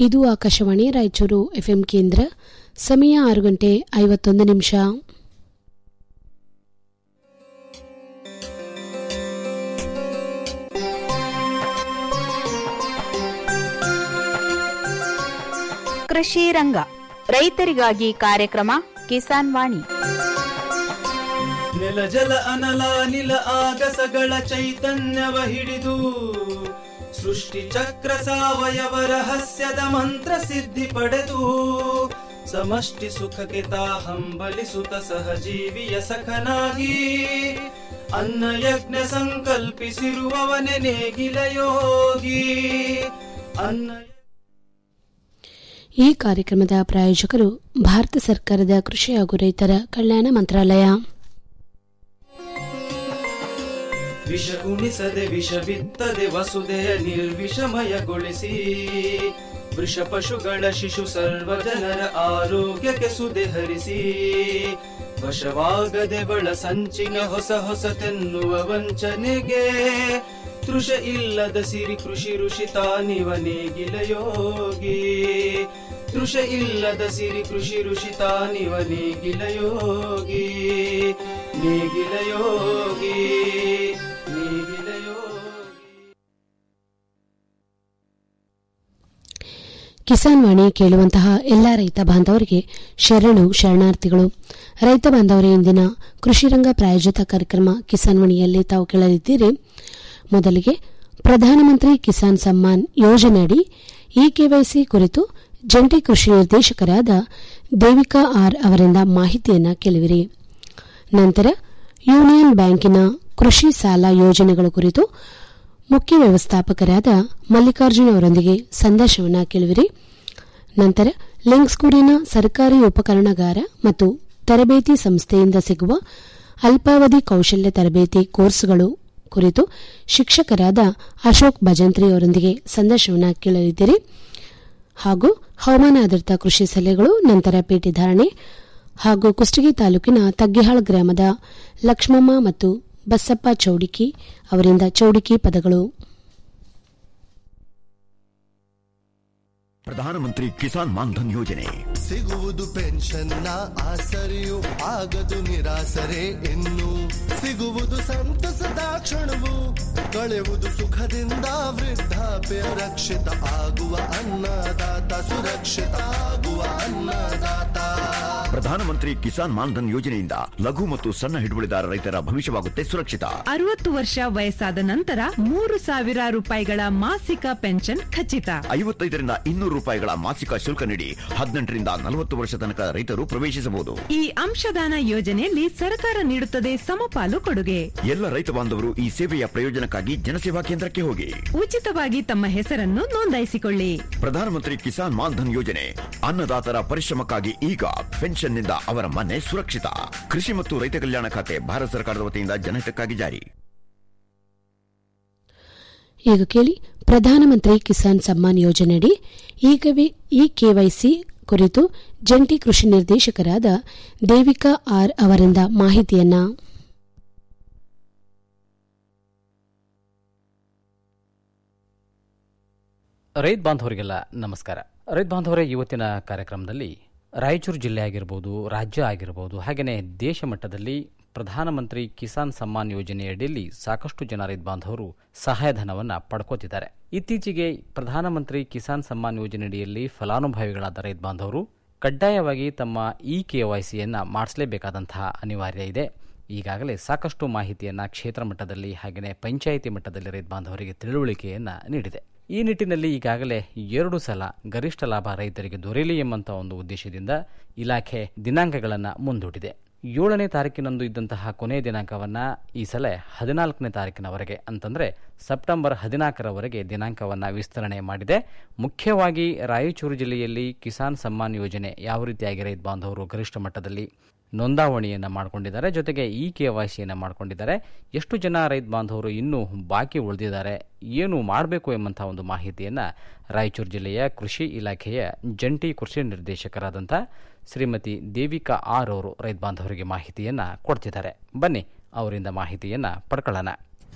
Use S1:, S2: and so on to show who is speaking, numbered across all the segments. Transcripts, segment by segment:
S1: ಇದು ಆಕಾಶವಾಣಿ ರಾಯಚೂರು ಎಫ್ಎಂ ಕೇಂದ್ರ ಸಮಯ ಆರು ಗಂಟೆ ಐವತ್ತೊಂದು ನಿಮಿಷ
S2: ಕೃಷಿ ರಂಗ ರೈತರಿಗಾಗಿ ಕಾರ್ಯಕ್ರಮ ಕಿಸಾನ್ ವಾಣಿ
S3: ನೆಲ ಜಲ ಅನಲ ನಿಲ ಆಗಸಗಳ ಚೈತನ್ಯವ ಹಿಡಿದು ಸೃಷ್ಟಿ ಚಕ್ರ ಸಾವಯವ ರಹಸ್ಯದ ಮಂತ್ರ ಸಿದ್ಧಿ ಪಡೆದು ಸಮಷ್ಟಿ ಸುಖಕ್ಕೆ ತಾ ಹಂಬಲಿಸುತ್ತ ಸಹಜೀವಿಯ ಸಖನಾಗಿ ಅನ್ನ ಯಜ್ಞ ಸಂಕಲ್ಪಿಸಿರುವವನೆ ನೇಗಿಲ ಯೋಗಿ ಅನ್ನ
S1: ಈ ಕಾರ್ಯಕ್ರಮದ ಪ್ರಾಯೋಜಕರು ಭಾರತ ಸರ್ಕಾರದ ಕೃಷಿ ಹಾಗೂ ರೈತರ ಕಲ್ಯಾಣ ಮಂತ್ರಾಲಯ
S3: ವಿಷ ಉಣಿಸದೆ ವಿಷ ಬಿತ್ತದೆ ವಸುದೆಯ ನಿರ್ವಿಷಮಯಗೊಳಿಸಿ ವೃಷ ಪಶುಗಳ ಶಿಶು ಸರ್ವ ಜನರ ಆರೋಗ್ಯಕ್ಕೆ ಸುದೆ ಹರಿಸಿ ವಶವಾಗದೆ ಬಳ ಸಂಚಿನ ಹೊಸ ಹೊಸತೆನ್ನುವ ವಂಚನೆಗೆ ತೃಷ ಇಲ್ಲದ ಸಿರಿ ಕೃಷಿ ಋಷಿ ತಾನಿವ ನೇಗಿಲ ಯೋಗಿ ತೃಷ ಇಲ್ಲದ ಸಿರಿ ಕೃಷಿ ಋಷಿ ತಾನಿವ ನೇಗಿಲ ಯೋಗಿ ನೇಗಿಲ ಯೋಗಿ ನೇಗಿಲ ಯೋಗಿ
S1: ಕಿಸಾನ್ ವಾಣಿ ಕೇಳುವಂತಹ ಎಲ್ಲ ರೈತ ಬಾಂಧವರಿಗೆ ಶರಣು ಶರಣಾರ್ಥಿಗಳು ರೈತ ಬಾಂಧವರೇ ಇಂದಿನ ಕೃಷಿರಂಗ ಪ್ರಾಯೋಜಿತ ಕಾರ್ಯಕ್ರಮ ಕಿಸಾನ್ ವಾಣಿಯಲ್ಲಿ ತಾವು ಕೇಳಲಿದ್ದೀರಿ ಮೊದಲಿಗೆ ಪ್ರಧಾನಮಂತ್ರಿ ಕಿಸಾನ್ ಸಮ್ಮಾನ್ ಯೋಜನೆಯಡಿ ಇ ಕೆವೈಸಿ ಕುರಿತು ಜಂಟಿ ಕೃಷಿ ನಿರ್ದೇಶಕರಾದ ದೇವಿಕಾ ಆರ್ ಅವರಿಂದ ಮಾಹಿತಿಯನ್ನ ಕೇಳುವಿರಿ ನಂತರ ಯೂನಿಯನ್ ಬ್ಯಾಂಕಿನ ಕೃಷಿ ಸಾಲ ಯೋಜನೆಗಳ ಕುರಿತು ಮುಖ್ಯ ವ್ಯವಸ್ಥಾಪಕರಾದ ಮಲ್ಲಿಕಾರ್ಜುನ್ ಅವರೊಂದಿಗೆ ಸಂದರ್ಶನವನ್ನು ಕೇಳುವಿರಿ ನಂತರ ಲಿಂಕ್ಸ್ಗೂಡಿನ ಸರ್ಕಾರಿ ಉಪಕರಣಗಾರ ಮತ್ತು ತರಬೇತಿ ಸಂಸ್ಥೆಯಿಂದ ಸಿಗುವ ಅಲ್ಪಾವಧಿ ಕೌಶಲ್ಯ ತರಬೇತಿ ಕೋರ್ಸ್ಗಳು ಕುರಿತು ಶಿಕ್ಷಕರಾದ ಅಶೋಕ್ ಭಜಂತ್ರಿ ಅವರೊಂದಿಗೆ ಸಂದರ್ಶನವನ್ನು ಕೇಳಲಿದ್ದೀರಿ ಹಾಗೂ ಹವಾಮಾನ ಆಧಾರಿತ ಕೃಷಿ ಸಲಹೆಗಳು ನಂತರ ಪೇಟೆ ಧಾರಣೆ ಹಾಗೂ ಕುಷ್ಟಗಿ ತಾಲೂಕಿನ ತಗ್ಗಿಹಾಳ್ ಗ್ರಾಮದ ಲಕ್ಷ್ಮಮ್ಮ ಮತ್ತು ಬಸಪ್ಪ ಚೌಡಿಕಿ ಅವರಿಂದ ಚೌಡಿಕಿ ಪದಗಳು
S4: ಪ್ರಧಾನಮಂತ್ರಿ ಕಿಸಾನ್ ಮಾನ್ಧನ್ ಯೋಜನೆ
S5: ಸಿಗುವುದು ಪೆನ್ಷನ್ನ ಆಸರೆಯು ಆಗದು ನಿರಾಸರೆ ಇನ್ನು ಸಿಗುವುದು ಸಂತಸದ ಕ್ಷಣವು ಕಳೆಯುವುದು ಸುಖದಿಂದ ವೃದ್ಧಾಪ್ಯ ರಕ್ಷಿತ ಆಗುವ ಅನ್ನದಾತ ಸುರಕ್ಷಿತ ಆಗುವ ಅನ್ನದಾತ
S4: ಪ್ರಧಾನಮಂತ್ರಿ ಕಿಸಾನ್ ಮಾನ್ಧನ್ ಯೋಜನೆಯಿಂದ ಲಘು ಮತ್ತು ಸಣ್ಣ ಹಿಡುವಳಿದಾರ ರೈತರ ಭವಿಷ್ಯವಾಗುತ್ತೆ ಸುರಕ್ಷಿತ
S6: ಅರವತ್ತು ವರ್ಷ ವಯಸ್ಸಾದ ನಂತರ ಮೂರು ಸಾವಿರ ರೂಪಾಯಿಗಳ ಮಾಸಿಕ ಪೆನ್ಷನ್ ಖಚಿತ
S4: ಐವತ್ತೈದರಿಂದ ಇನ್ನೂರು ರೂಪಾಯಿಗಳ ಮಾಸಿಕ ಶುಲ್ಕ ನೀಡಿ ಹದಿನೆಂಟರಿಂದ ನಲವತ್ತು ವರ್ಷ ತನಕ ರೈತರು ಪ್ರವೇಶಿಸಬಹುದು
S6: ಈ ಅಂಶದಾನ ಯೋಜನೆಯಲ್ಲಿ ಸರ್ಕಾರ ನೀಡುತ್ತದೆ ಸಮಪಾಲು ಕೊಡುಗೆ
S4: ಎಲ್ಲ ರೈತ ಬಾಂಧವರು ಈ ಸೇವೆಯ ಪ್ರಯೋಜನಕ್ಕಾಗಿ ಜನಸೇವಾ ಕೇಂದ್ರಕ್ಕೆ ಹೋಗಿ
S6: ಉಚಿತವಾಗಿ ತಮ್ಮ ಹೆಸರನ್ನು ನೋಂದಾಯಿಸಿಕೊಳ್ಳಿ
S4: ಪ್ರಧಾನಮಂತ್ರಿ ಕಿಸಾನ್ ಮಾನ್ಧನ್ ಯೋಜನೆ ಅನ್ನದಾತರ ಪರಿಶ್ರಮಕ್ಕಾಗಿ ಈಗ ಪೆನ್ಷನ್ನಿಂದ ಅವರ ಮನೆ ಸುರಕ್ಷಿತ ಕೃಷಿ ಮತ್ತು ರೈತ ಕಲ್ಯಾಣ ಖಾತೆ ಭಾರತ ಸರ್ಕಾರದ ವತಿಯಿಂದ ಜನಹಿತಕ್ಕಾಗಿ ಜಾರಿ
S1: ಈಗ ಕೇಳಿ ಪ್ರಧಾನಮಂತ್ರಿ ಕಿಸಾನ್ ಸಮ್ಮಾನ್ ಯೋಜನೆಯಡಿ ಇ ಕೆವೈಸಿ ಕುರಿತು ಜಂಟಿ ಕೃಷಿ ನಿರ್ದೇಶಕರಾದ ದೇವಿಕಾ ಆರ್ ಅವರಿಂದ ಮಾಹಿತಿಯನ್ನ
S7: ರೈತ ಬಾಂಧವರಿಗೆಲ್ಲ ನಮಸ್ಕಾರ ರೈತ ಬಾಂಧವರೇ ಇವತ್ತಿನ ಕಾರ್ಯಕ್ರಮದಲ್ಲಿ ರಾಯಚೂರು ಜಿಲ್ಲೆ ಆಗಿರ್ಬೋದು ರಾಜ್ಯ ಆಗಿರ್ಬೋದು ಹಾಗೆಯೇ ದೇಶ ಮಟ್ಟದಲ್ಲಿ ಪ್ರಧಾನಮಂತ್ರಿ ಕಿಸಾನ್ ಸಮ್ಮಾನ್ ಯೋಜನೆಯಡಿಯಲ್ಲಿ ಸಾಕಷ್ಟು ಜನ ರೈತ ಬಾಂಧವರು ಸಹಾಯಧನವನ್ನು ಪಡ್ಕೋತಿದ್ದಾರೆ ಇತ್ತೀಚೆಗೆ ಪ್ರಧಾನಮಂತ್ರಿ ಕಿಸಾನ್ ಸಮ್ಮಾನ್ ಯೋಜನೆಯಡಿಯಲ್ಲಿ ಫಲಾನುಭವಿಗಳಾದ ರೈತ ಬಾಂಧವರು ಕಡ್ಡಾಯವಾಗಿ ತಮ್ಮ ಇ ಕೆ ವೈ ಸಿಯನ್ನು ಮಾಡಿಸಲೇಬೇಕಾದಂತಹ ಅನಿವಾರ್ಯ ಇದೆ ಈಗಾಗಲೇ ಸಾಕಷ್ಟು ಮಾಹಿತಿಯನ್ನು ಕ್ಷೇತ್ರ ಮಟ್ಟದಲ್ಲಿ ಹಾಗೆಯೇ ಪಂಚಾಯಿತಿ ಮಟ್ಟದಲ್ಲಿ ರೈತ ಬಾಂಧವರಿಗೆ ತಿಳುವಳಿಕೆಯನ್ನು ನೀಡಿದೆ ಈ ನಿಟ್ಟಿನಲ್ಲಿ ಈಗಾಗಲೇ ಎರಡು ಸಲ ಗರಿಷ್ಠ ಲಾಭ ರೈತರಿಗೆ ದೊರೆಯಲಿ ಎಂಬಂತಹ ಒಂದು ಉದ್ದೇಶದಿಂದ ಇಲಾಖೆ ದಿನಾಂಕಗಳನ್ನು ಮುಂದೂಡಿದೆ ಏಳನೇ ತಾರೀಕಿನಂದು ಇದ್ದಂತಹ ಕೊನೆಯ ದಿನಾಂಕವನ್ನು ಈ ಸಲ ಹದಿನಾಲ್ಕನೇ ತಾರೀಕಿನವರೆಗೆ ಅಂತಂದರೆ ಸೆಪ್ಟೆಂಬರ್ ಹದಿನಾಲ್ಕರವರೆಗೆ ದಿನಾಂಕವನ್ನು ವಿಸ್ತರಣೆ ಮಾಡಿದೆ ಮುಖ್ಯವಾಗಿ ರಾಯಚೂರು ಜಿಲ್ಲೆಯಲ್ಲಿ ಕಿಸಾನ್ ಸಮ್ಮಾನ್ ಯೋಜನೆ ಯಾವ ರೀತಿಯಾಗಿ ರೈತ ಬಾಂಧವರು ಗರಿಷ್ಠ ಮಟ್ಟದಲ್ಲಿ ನೋಂದಾವಣಿಯನ್ನು ಮಾಡಿಕೊಂಡಿದ್ದಾರೆ ಜೊತೆಗೆ ಇ ಕೆ ವೈ ಸಿಯನ್ನು ಮಾಡಿಕೊಂಡಿದ್ದಾರೆ ಎಷ್ಟು ಜನ ರೈತ ಬಾಂಧವರು ಇನ್ನೂ ಬಾಕಿ ಉಳಿದಿದ್ದಾರೆ ಏನು ಮಾಡಬೇಕು ಎಂಬಂಥ ಒಂದು ಮಾಹಿತಿಯನ್ನು ರಾಯಚೂರು ಜಿಲ್ಲೆಯ ಕೃಷಿ ಇಲಾಖೆಯ ಜಂಟಿ ಕೃಷಿ ನಿರ್ದೇಶಕರಾದಂಥ ಶ್ರೀಮತಿ ದೇವಿಕಾ ಆರ್ ಅವರು ರೈತ ಬಾಂಧವರಿಗೆ ಮಾಹಿತಿಯನ್ನು ಕೊಡ್ತಿದ್ದಾರೆ ಬನ್ನಿ ಅವರಿಂದ ಮಾಹಿತಿಯನ್ನು ಪಡ್ಕೊಳ್ಳೋಣ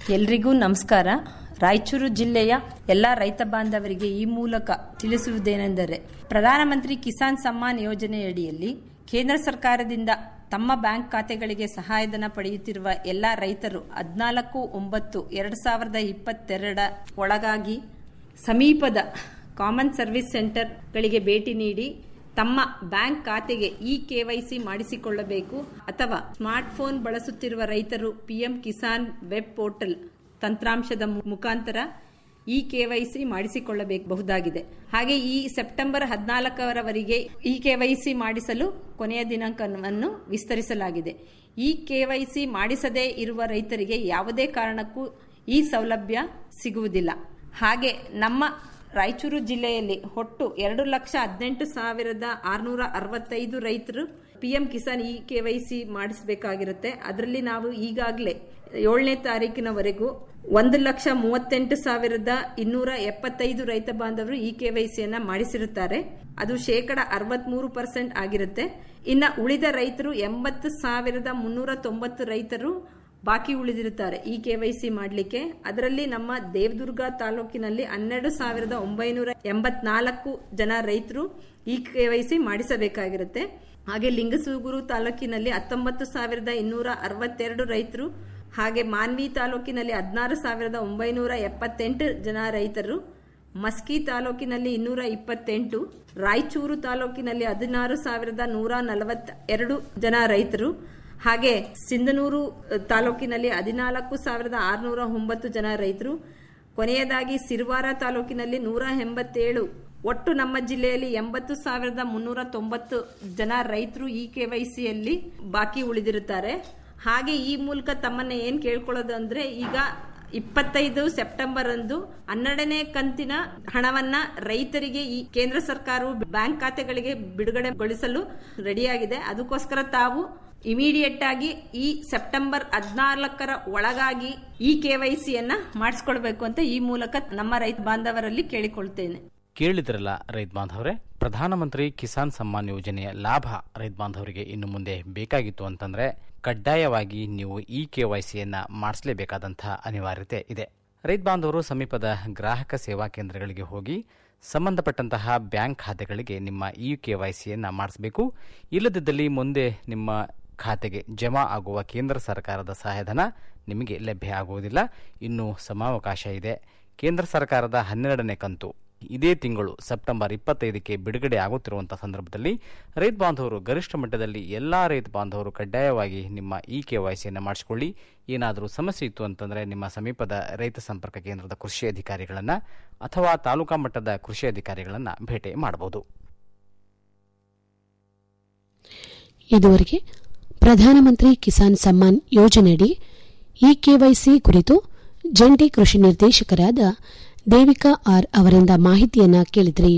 S8: ಎಲ್ರಿಗೂ ನಮಸ್ಕಾರ ರಾಯಚೂರು ಜಿಲ್ಲೆಯ ಎಲ್ಲ ರೈತ ಬಾಂಧವರಿಗೆ ಈ ಮೂಲಕ ತಿಳಿಸುವುದೇನೆಂದರೆ ಪ್ರಧಾನಮಂತ್ರಿ ಕಿಸಾನ್ ಸಮ್ಮಾನ್ ಯೋಜನೆಯಡಿಯಲ್ಲಿ ಕೇಂದ್ರ ಸರ್ಕಾರದಿಂದ ತಮ್ಮ ಬ್ಯಾಂಕ್ ಖಾತೆಗಳಿಗೆ ಸಹಾಯಧನ ಪಡೆಯುತ್ತಿರುವ ಎಲ್ಲ ರೈತರು ಹದಿನಾಲ್ಕು ಒಂಬತ್ತು ಎರಡು ಸಾವಿರದ ಇಪ್ಪತ್ತೆರಡ ಒಳಗಾಗಿ ಸಮೀಪದ ಕಾಮನ್ ಸರ್ವಿಸ್ ಸೆಂಟರ್ಗಳಿಗೆ ಭೇಟಿ ನೀಡಿ ತಮ್ಮ ಬ್ಯಾಂಕ್ ಖಾತೆಗೆ ಇ ಕೆವೈಸಿ ಮಾಡಿಸಿಕೊಳ್ಳಬೇಕು ಅಥವಾ ಸ್ಮಾರ್ಟ್ಫೋನ್ ಬಳಸುತ್ತಿರುವ ರೈತರು ಪಿಎಂ ಕಿಸಾನ್ ವೆಬ್ ಪೋರ್ಟಲ್ ತಂತ್ರಾಂಶದ ಮು- ಮುಖಾಂತರ ಇ ಕೆವೈಸಿ ಮಾಡಿಸಿಕೊಳ್ಳಬಹುದಾಗಿದೆ ಹಾಗೆ ಈ ಸೆಪ್ಟೆಂಬರ್ ಹದಿನಾಲ್ಕರವರೆಗೆ ಇ ಕೆವೈಸಿ ಮಾಡಿಸಲು ಕೊನೆಯ ದಿನಾಂಕವನ್ನು ವಿಸ್ತರಿಸಲಾಗಿದೆ ಈ ಕೆವೈಸಿ ಮಾಡಿಸದೇ ಇರುವ ರೈತರಿಗೆ ಯಾವುದೇ ಕಾರಣಕ್ಕೂ ಈ ಸೌಲಭ್ಯ ಸಿಗುವುದಿಲ್ಲ ಹಾಗೆ ನಮ್ಮ ರಾಯಚೂರು ಜಿಲ್ಲೆಯಲ್ಲಿ ಒಟ್ಟು ಎರಡು ಲಕ್ಷ ಹದಿನೆಂಟು ಸಾವಿರದ ಆರುನೂರ ಅರವತ್ತೈದು ರೈತರು ಪಿಎಂ ಕಿಸಾನ್ ಇ ಕೆವೈಸಿ ಮಾಡಿಸಬೇಕಾಗಿರುತ್ತೆ ಅದರಲ್ಲಿ ನಾವು ಈಗಾಗಲೇ ಏಳನೇ ತಾರೀಕಿನವರೆಗೂ ಒಂದು ಲಕ್ಷ ಮೂವತ್ತೆಂಟು ಸಾವಿರದ ಇನ್ನೂರ ಎಪ್ಪತ್ತೈದು ರೈತ ಬಾಂಧವರು ಇ ಕೆವೈಸಿಯನ್ನ ಮಾಡಿಸಿರುತ್ತಾರೆ ಅದು ಶೇಕಡ ಅರವತ್ಮೂರು ಪರ್ಸೆಂಟ್ ಆಗಿರುತ್ತೆ ಇನ್ನ ಉಳಿದ ರೈತರು ಎಂಬತ್ತು ಸಾವಿರದ ಮುನ್ನೂರ ತೊಂಬತ್ತು ರೈತರು ಬಾಕಿ ಉಳಿದಿರುತ್ತಾರೆ ಈ ಕೆವೈಸಿ ಮಾಡಲಿಕ್ಕೆ ಅದರಲ್ಲಿ ನಮ್ಮ ದೇವದುರ್ಗ ತಾಲೂಕಿನಲ್ಲಿ ಹನ್ನೆರಡು ಸಾವಿರದ ಒಂಬೈನೂರ ಎಂಬತ್ನಾಲ್ಕು ಜನ ರೈತರು ಈ ಕೆವೈಸಿ ಮಾಡಿಸಬೇಕಾಗಿರುತ್ತೆ ಹಾಗೆ ಲಿಂಗಸೂಗೂರು ತಾಲೂಕಿನಲ್ಲಿ ಹತ್ತೊಂಬತ್ತು ಸಾವಿರದ ಇನ್ನೂರ ಅರವತ್ತೆರಡು ರೈತರು ಹಾಗೆ ಮಾನ್ವಿ ತಾಲೂಕಿನಲ್ಲಿ ಹದಿನಾರು ಸಾವಿರದ ಒಂಬೈನೂರ ಎಪ್ಪತ್ತೆಂಟು ಜನ ರೈತರು ಮಸ್ಕಿ ತಾಲೂಕಿನಲ್ಲಿ ಇನ್ನೂರ ಇಪ್ಪತ್ತೆಂಟು ರಾಯಚೂರು ತಾಲೂಕಿನಲ್ಲಿ ಹದಿನಾರು ಸಾವಿರದ ನೂರ ನಲವತ್ತ ಎರಡು ಜನ ರೈತರು ಹಾಗೆ ಸಿಂಧನೂರು ಅ, ತಾಲೂಕಿನಲ್ಲಿ ಹದಿನಾಲ್ಕು ಸಾವಿರದ ಆರುನೂರ ಒಂಬತ್ತು ಜನ ರೈತರು ಕೊನೆಯದಾಗಿ ಸಿರ್ವಾರ ತಾಲೂಕಿನಲ್ಲಿ ನೂರ ಎಂಬತ್ತೇಳು ಒಟ್ಟು ನಮ್ಮ ಜಿಲ್ಲೆಯಲ್ಲಿ ಎಂಬತ್ತು ಸಾವಿರದ ಮುನ್ನೂರ ತೊಂಬತ್ತು ಜನ ರೈತರು ಈ ಕೆವೈಸಿಯಲ್ಲಿ ಬಾಕಿ ಉಳಿದಿರುತ್ತಾರೆ ಹಾಗೆ ಈ ಮೂಲಕ ತಮ್ಮನ್ನ ಏನ್ ಕೇಳ್ಕೊಳ್ಳೋದು ಅಂದ್ರೆ ಈಗ ಇಪ್ಪತ್ತೈದು ಸೆಪ್ಟೆಂಬರ್ ಅಂದು ಹನ್ನೆರಡನೇ ಕಂತಿನ ಹಣವನ್ನ ರೈತರಿಗೆ ಈ ಕೇಂದ್ರ ಸರ್ಕಾರವು ಬ್ಯಾಂಕ್ ಖಾತೆಗಳಿಗೆ ಬಿಡುಗಡೆಗೊಳಿಸಲು ರೆಡಿಯಾಗಿದೆ ಅದಕ್ಕೋಸ್ಕರ ತಾವು ಇಮಿಡಿಯೇಟ್ ಆಗಿ ಈ ಸೆಪ್ಟೆಂಬರ್ ಹದಿನಾಲ್ಕರ ಒಳಗಾಗಿ ಈ ಕೆವೈಸಿಯನ್ನ ಮಾಡಿಸ್ಕೊಳ್ಬೇಕು ಅಂತ ಈ ಮೂಲಕ ನಮ್ಮ ರೈತ ಬಾಂಧವರಲ್ಲಿ ಕೇಳಿಕೊಳ್ತೇನೆ
S7: ಕೇಳಿದ್ರಲ್ಲ ರೈತ ಬಾಂಧವರೇ ಪ್ರಧಾನಮಂತ್ರಿ ಕಿಸಾನ್ ಸಮ್ಮಾನ್ ಯೋಜನೆಯ ಲಾಭ ರೈತ ಬಾಂಧವರಿಗೆ ಇನ್ನು ಮುಂದೆ ಬೇಕಾಗಿತ್ತು ಅಂತಂದ್ರೆ ಕಡ್ಡಾಯವಾಗಿ ನೀವು ಇ ಕೆ ವೈ ಸಿಯನ್ನ ಮಾಡಿಸಲೇಬೇಕಾದಂತಹ ಅನಿವಾರ್ಯತೆ ಇದೆ ರೈತ ಬಾಂಧವರು ಸಮೀಪದ ಗ್ರಾಹಕ ಸೇವಾ ಕೇಂದ್ರಗಳಿಗೆ ಹೋಗಿ ಸಂಬಂಧಪಟ್ಟಂತಹ ಬ್ಯಾಂಕ್ ಖಾತೆಗಳಿಗೆ ನಿಮ್ಮ ಇ ಕೆ ವೈ ಸಿಯನ್ನ ಮಾಡಿಸಬೇಕು ಇಲ್ಲದಿದ್ದಲ್ಲಿ ಮುಂದೆ ನಿಮ್ಮ ಖಾತೆಗೆ ಜಮಾ ಆಗುವ ಕೇಂದ್ರ ಸರ್ಕಾರದ ಸಹಾಯಧನ ನಿಮಗೆ ಲಭ್ಯ ಆಗುವುದಿಲ್ಲ ಇನ್ನು ಸಮಾವಕಾಶ ಇದೆ ಕೇಂದ್ರ ಸರ್ಕಾರದ ಹನ್ನೆರಡನೇ ಕಂತು ಇದೇ ತಿಂಗಳು ಸೆಪ್ಟೆಂಬರ್ ಇಪ್ಪತ್ತೈದಕ್ಕೆ ಬಿಡುಗಡೆ ಆಗುತ್ತಿರುವಂತಹ ಸಂದರ್ಭದಲ್ಲಿ ರೈತ ಬಾಂಧವರು ಗರಿಷ್ಠ ಮಟ್ಟದಲ್ಲಿ ಎಲ್ಲಾ ರೈತ ಬಾಂಧವರು ಕಡ್ಡಾಯವಾಗಿ ನಿಮ್ಮ ಇ ಕೆ ವೈಸಿಯನ್ನು ಮಾಡಿಸಿಕೊಳ್ಳಿ ಏನಾದರೂ ಸಮಸ್ಯೆ ಇತ್ತು ಅಂತಂದ್ರೆ ನಿಮ್ಮ ಸಮೀಪದ ರೈತ ಸಂಪರ್ಕ ಕೇಂದ್ರದ ಕೃಷಿ ಅಧಿಕಾರಿಗಳನ್ನ ಅಥವಾ ತಾಲೂಕಾ ಮಟ್ಟದ ಕೃಷಿ ಅಧಿಕಾರಿಗಳನ್ನ ಭೇಟಿ ಮಾಡಬಹುದು
S1: ಇದುವರೆಗೆ ಪ್ರಧಾನಮಂತ್ರಿ ಕಿಸಾನ್ ಸಮ್ಮಾನ್ ಯೋಜನೆಯಡಿ ಇ ಕೆವೈಸಿ ಕುರಿತು ಜಂಟಿ ಕೃಷಿ ನಿರ್ದೇಶಕರಾದ ದೇವಿಕಾ ಆರ್ ಅವರಿಂದ ಮಾಹಿತಿಯನ್ನ ಕೇಳಿದ್ರಿ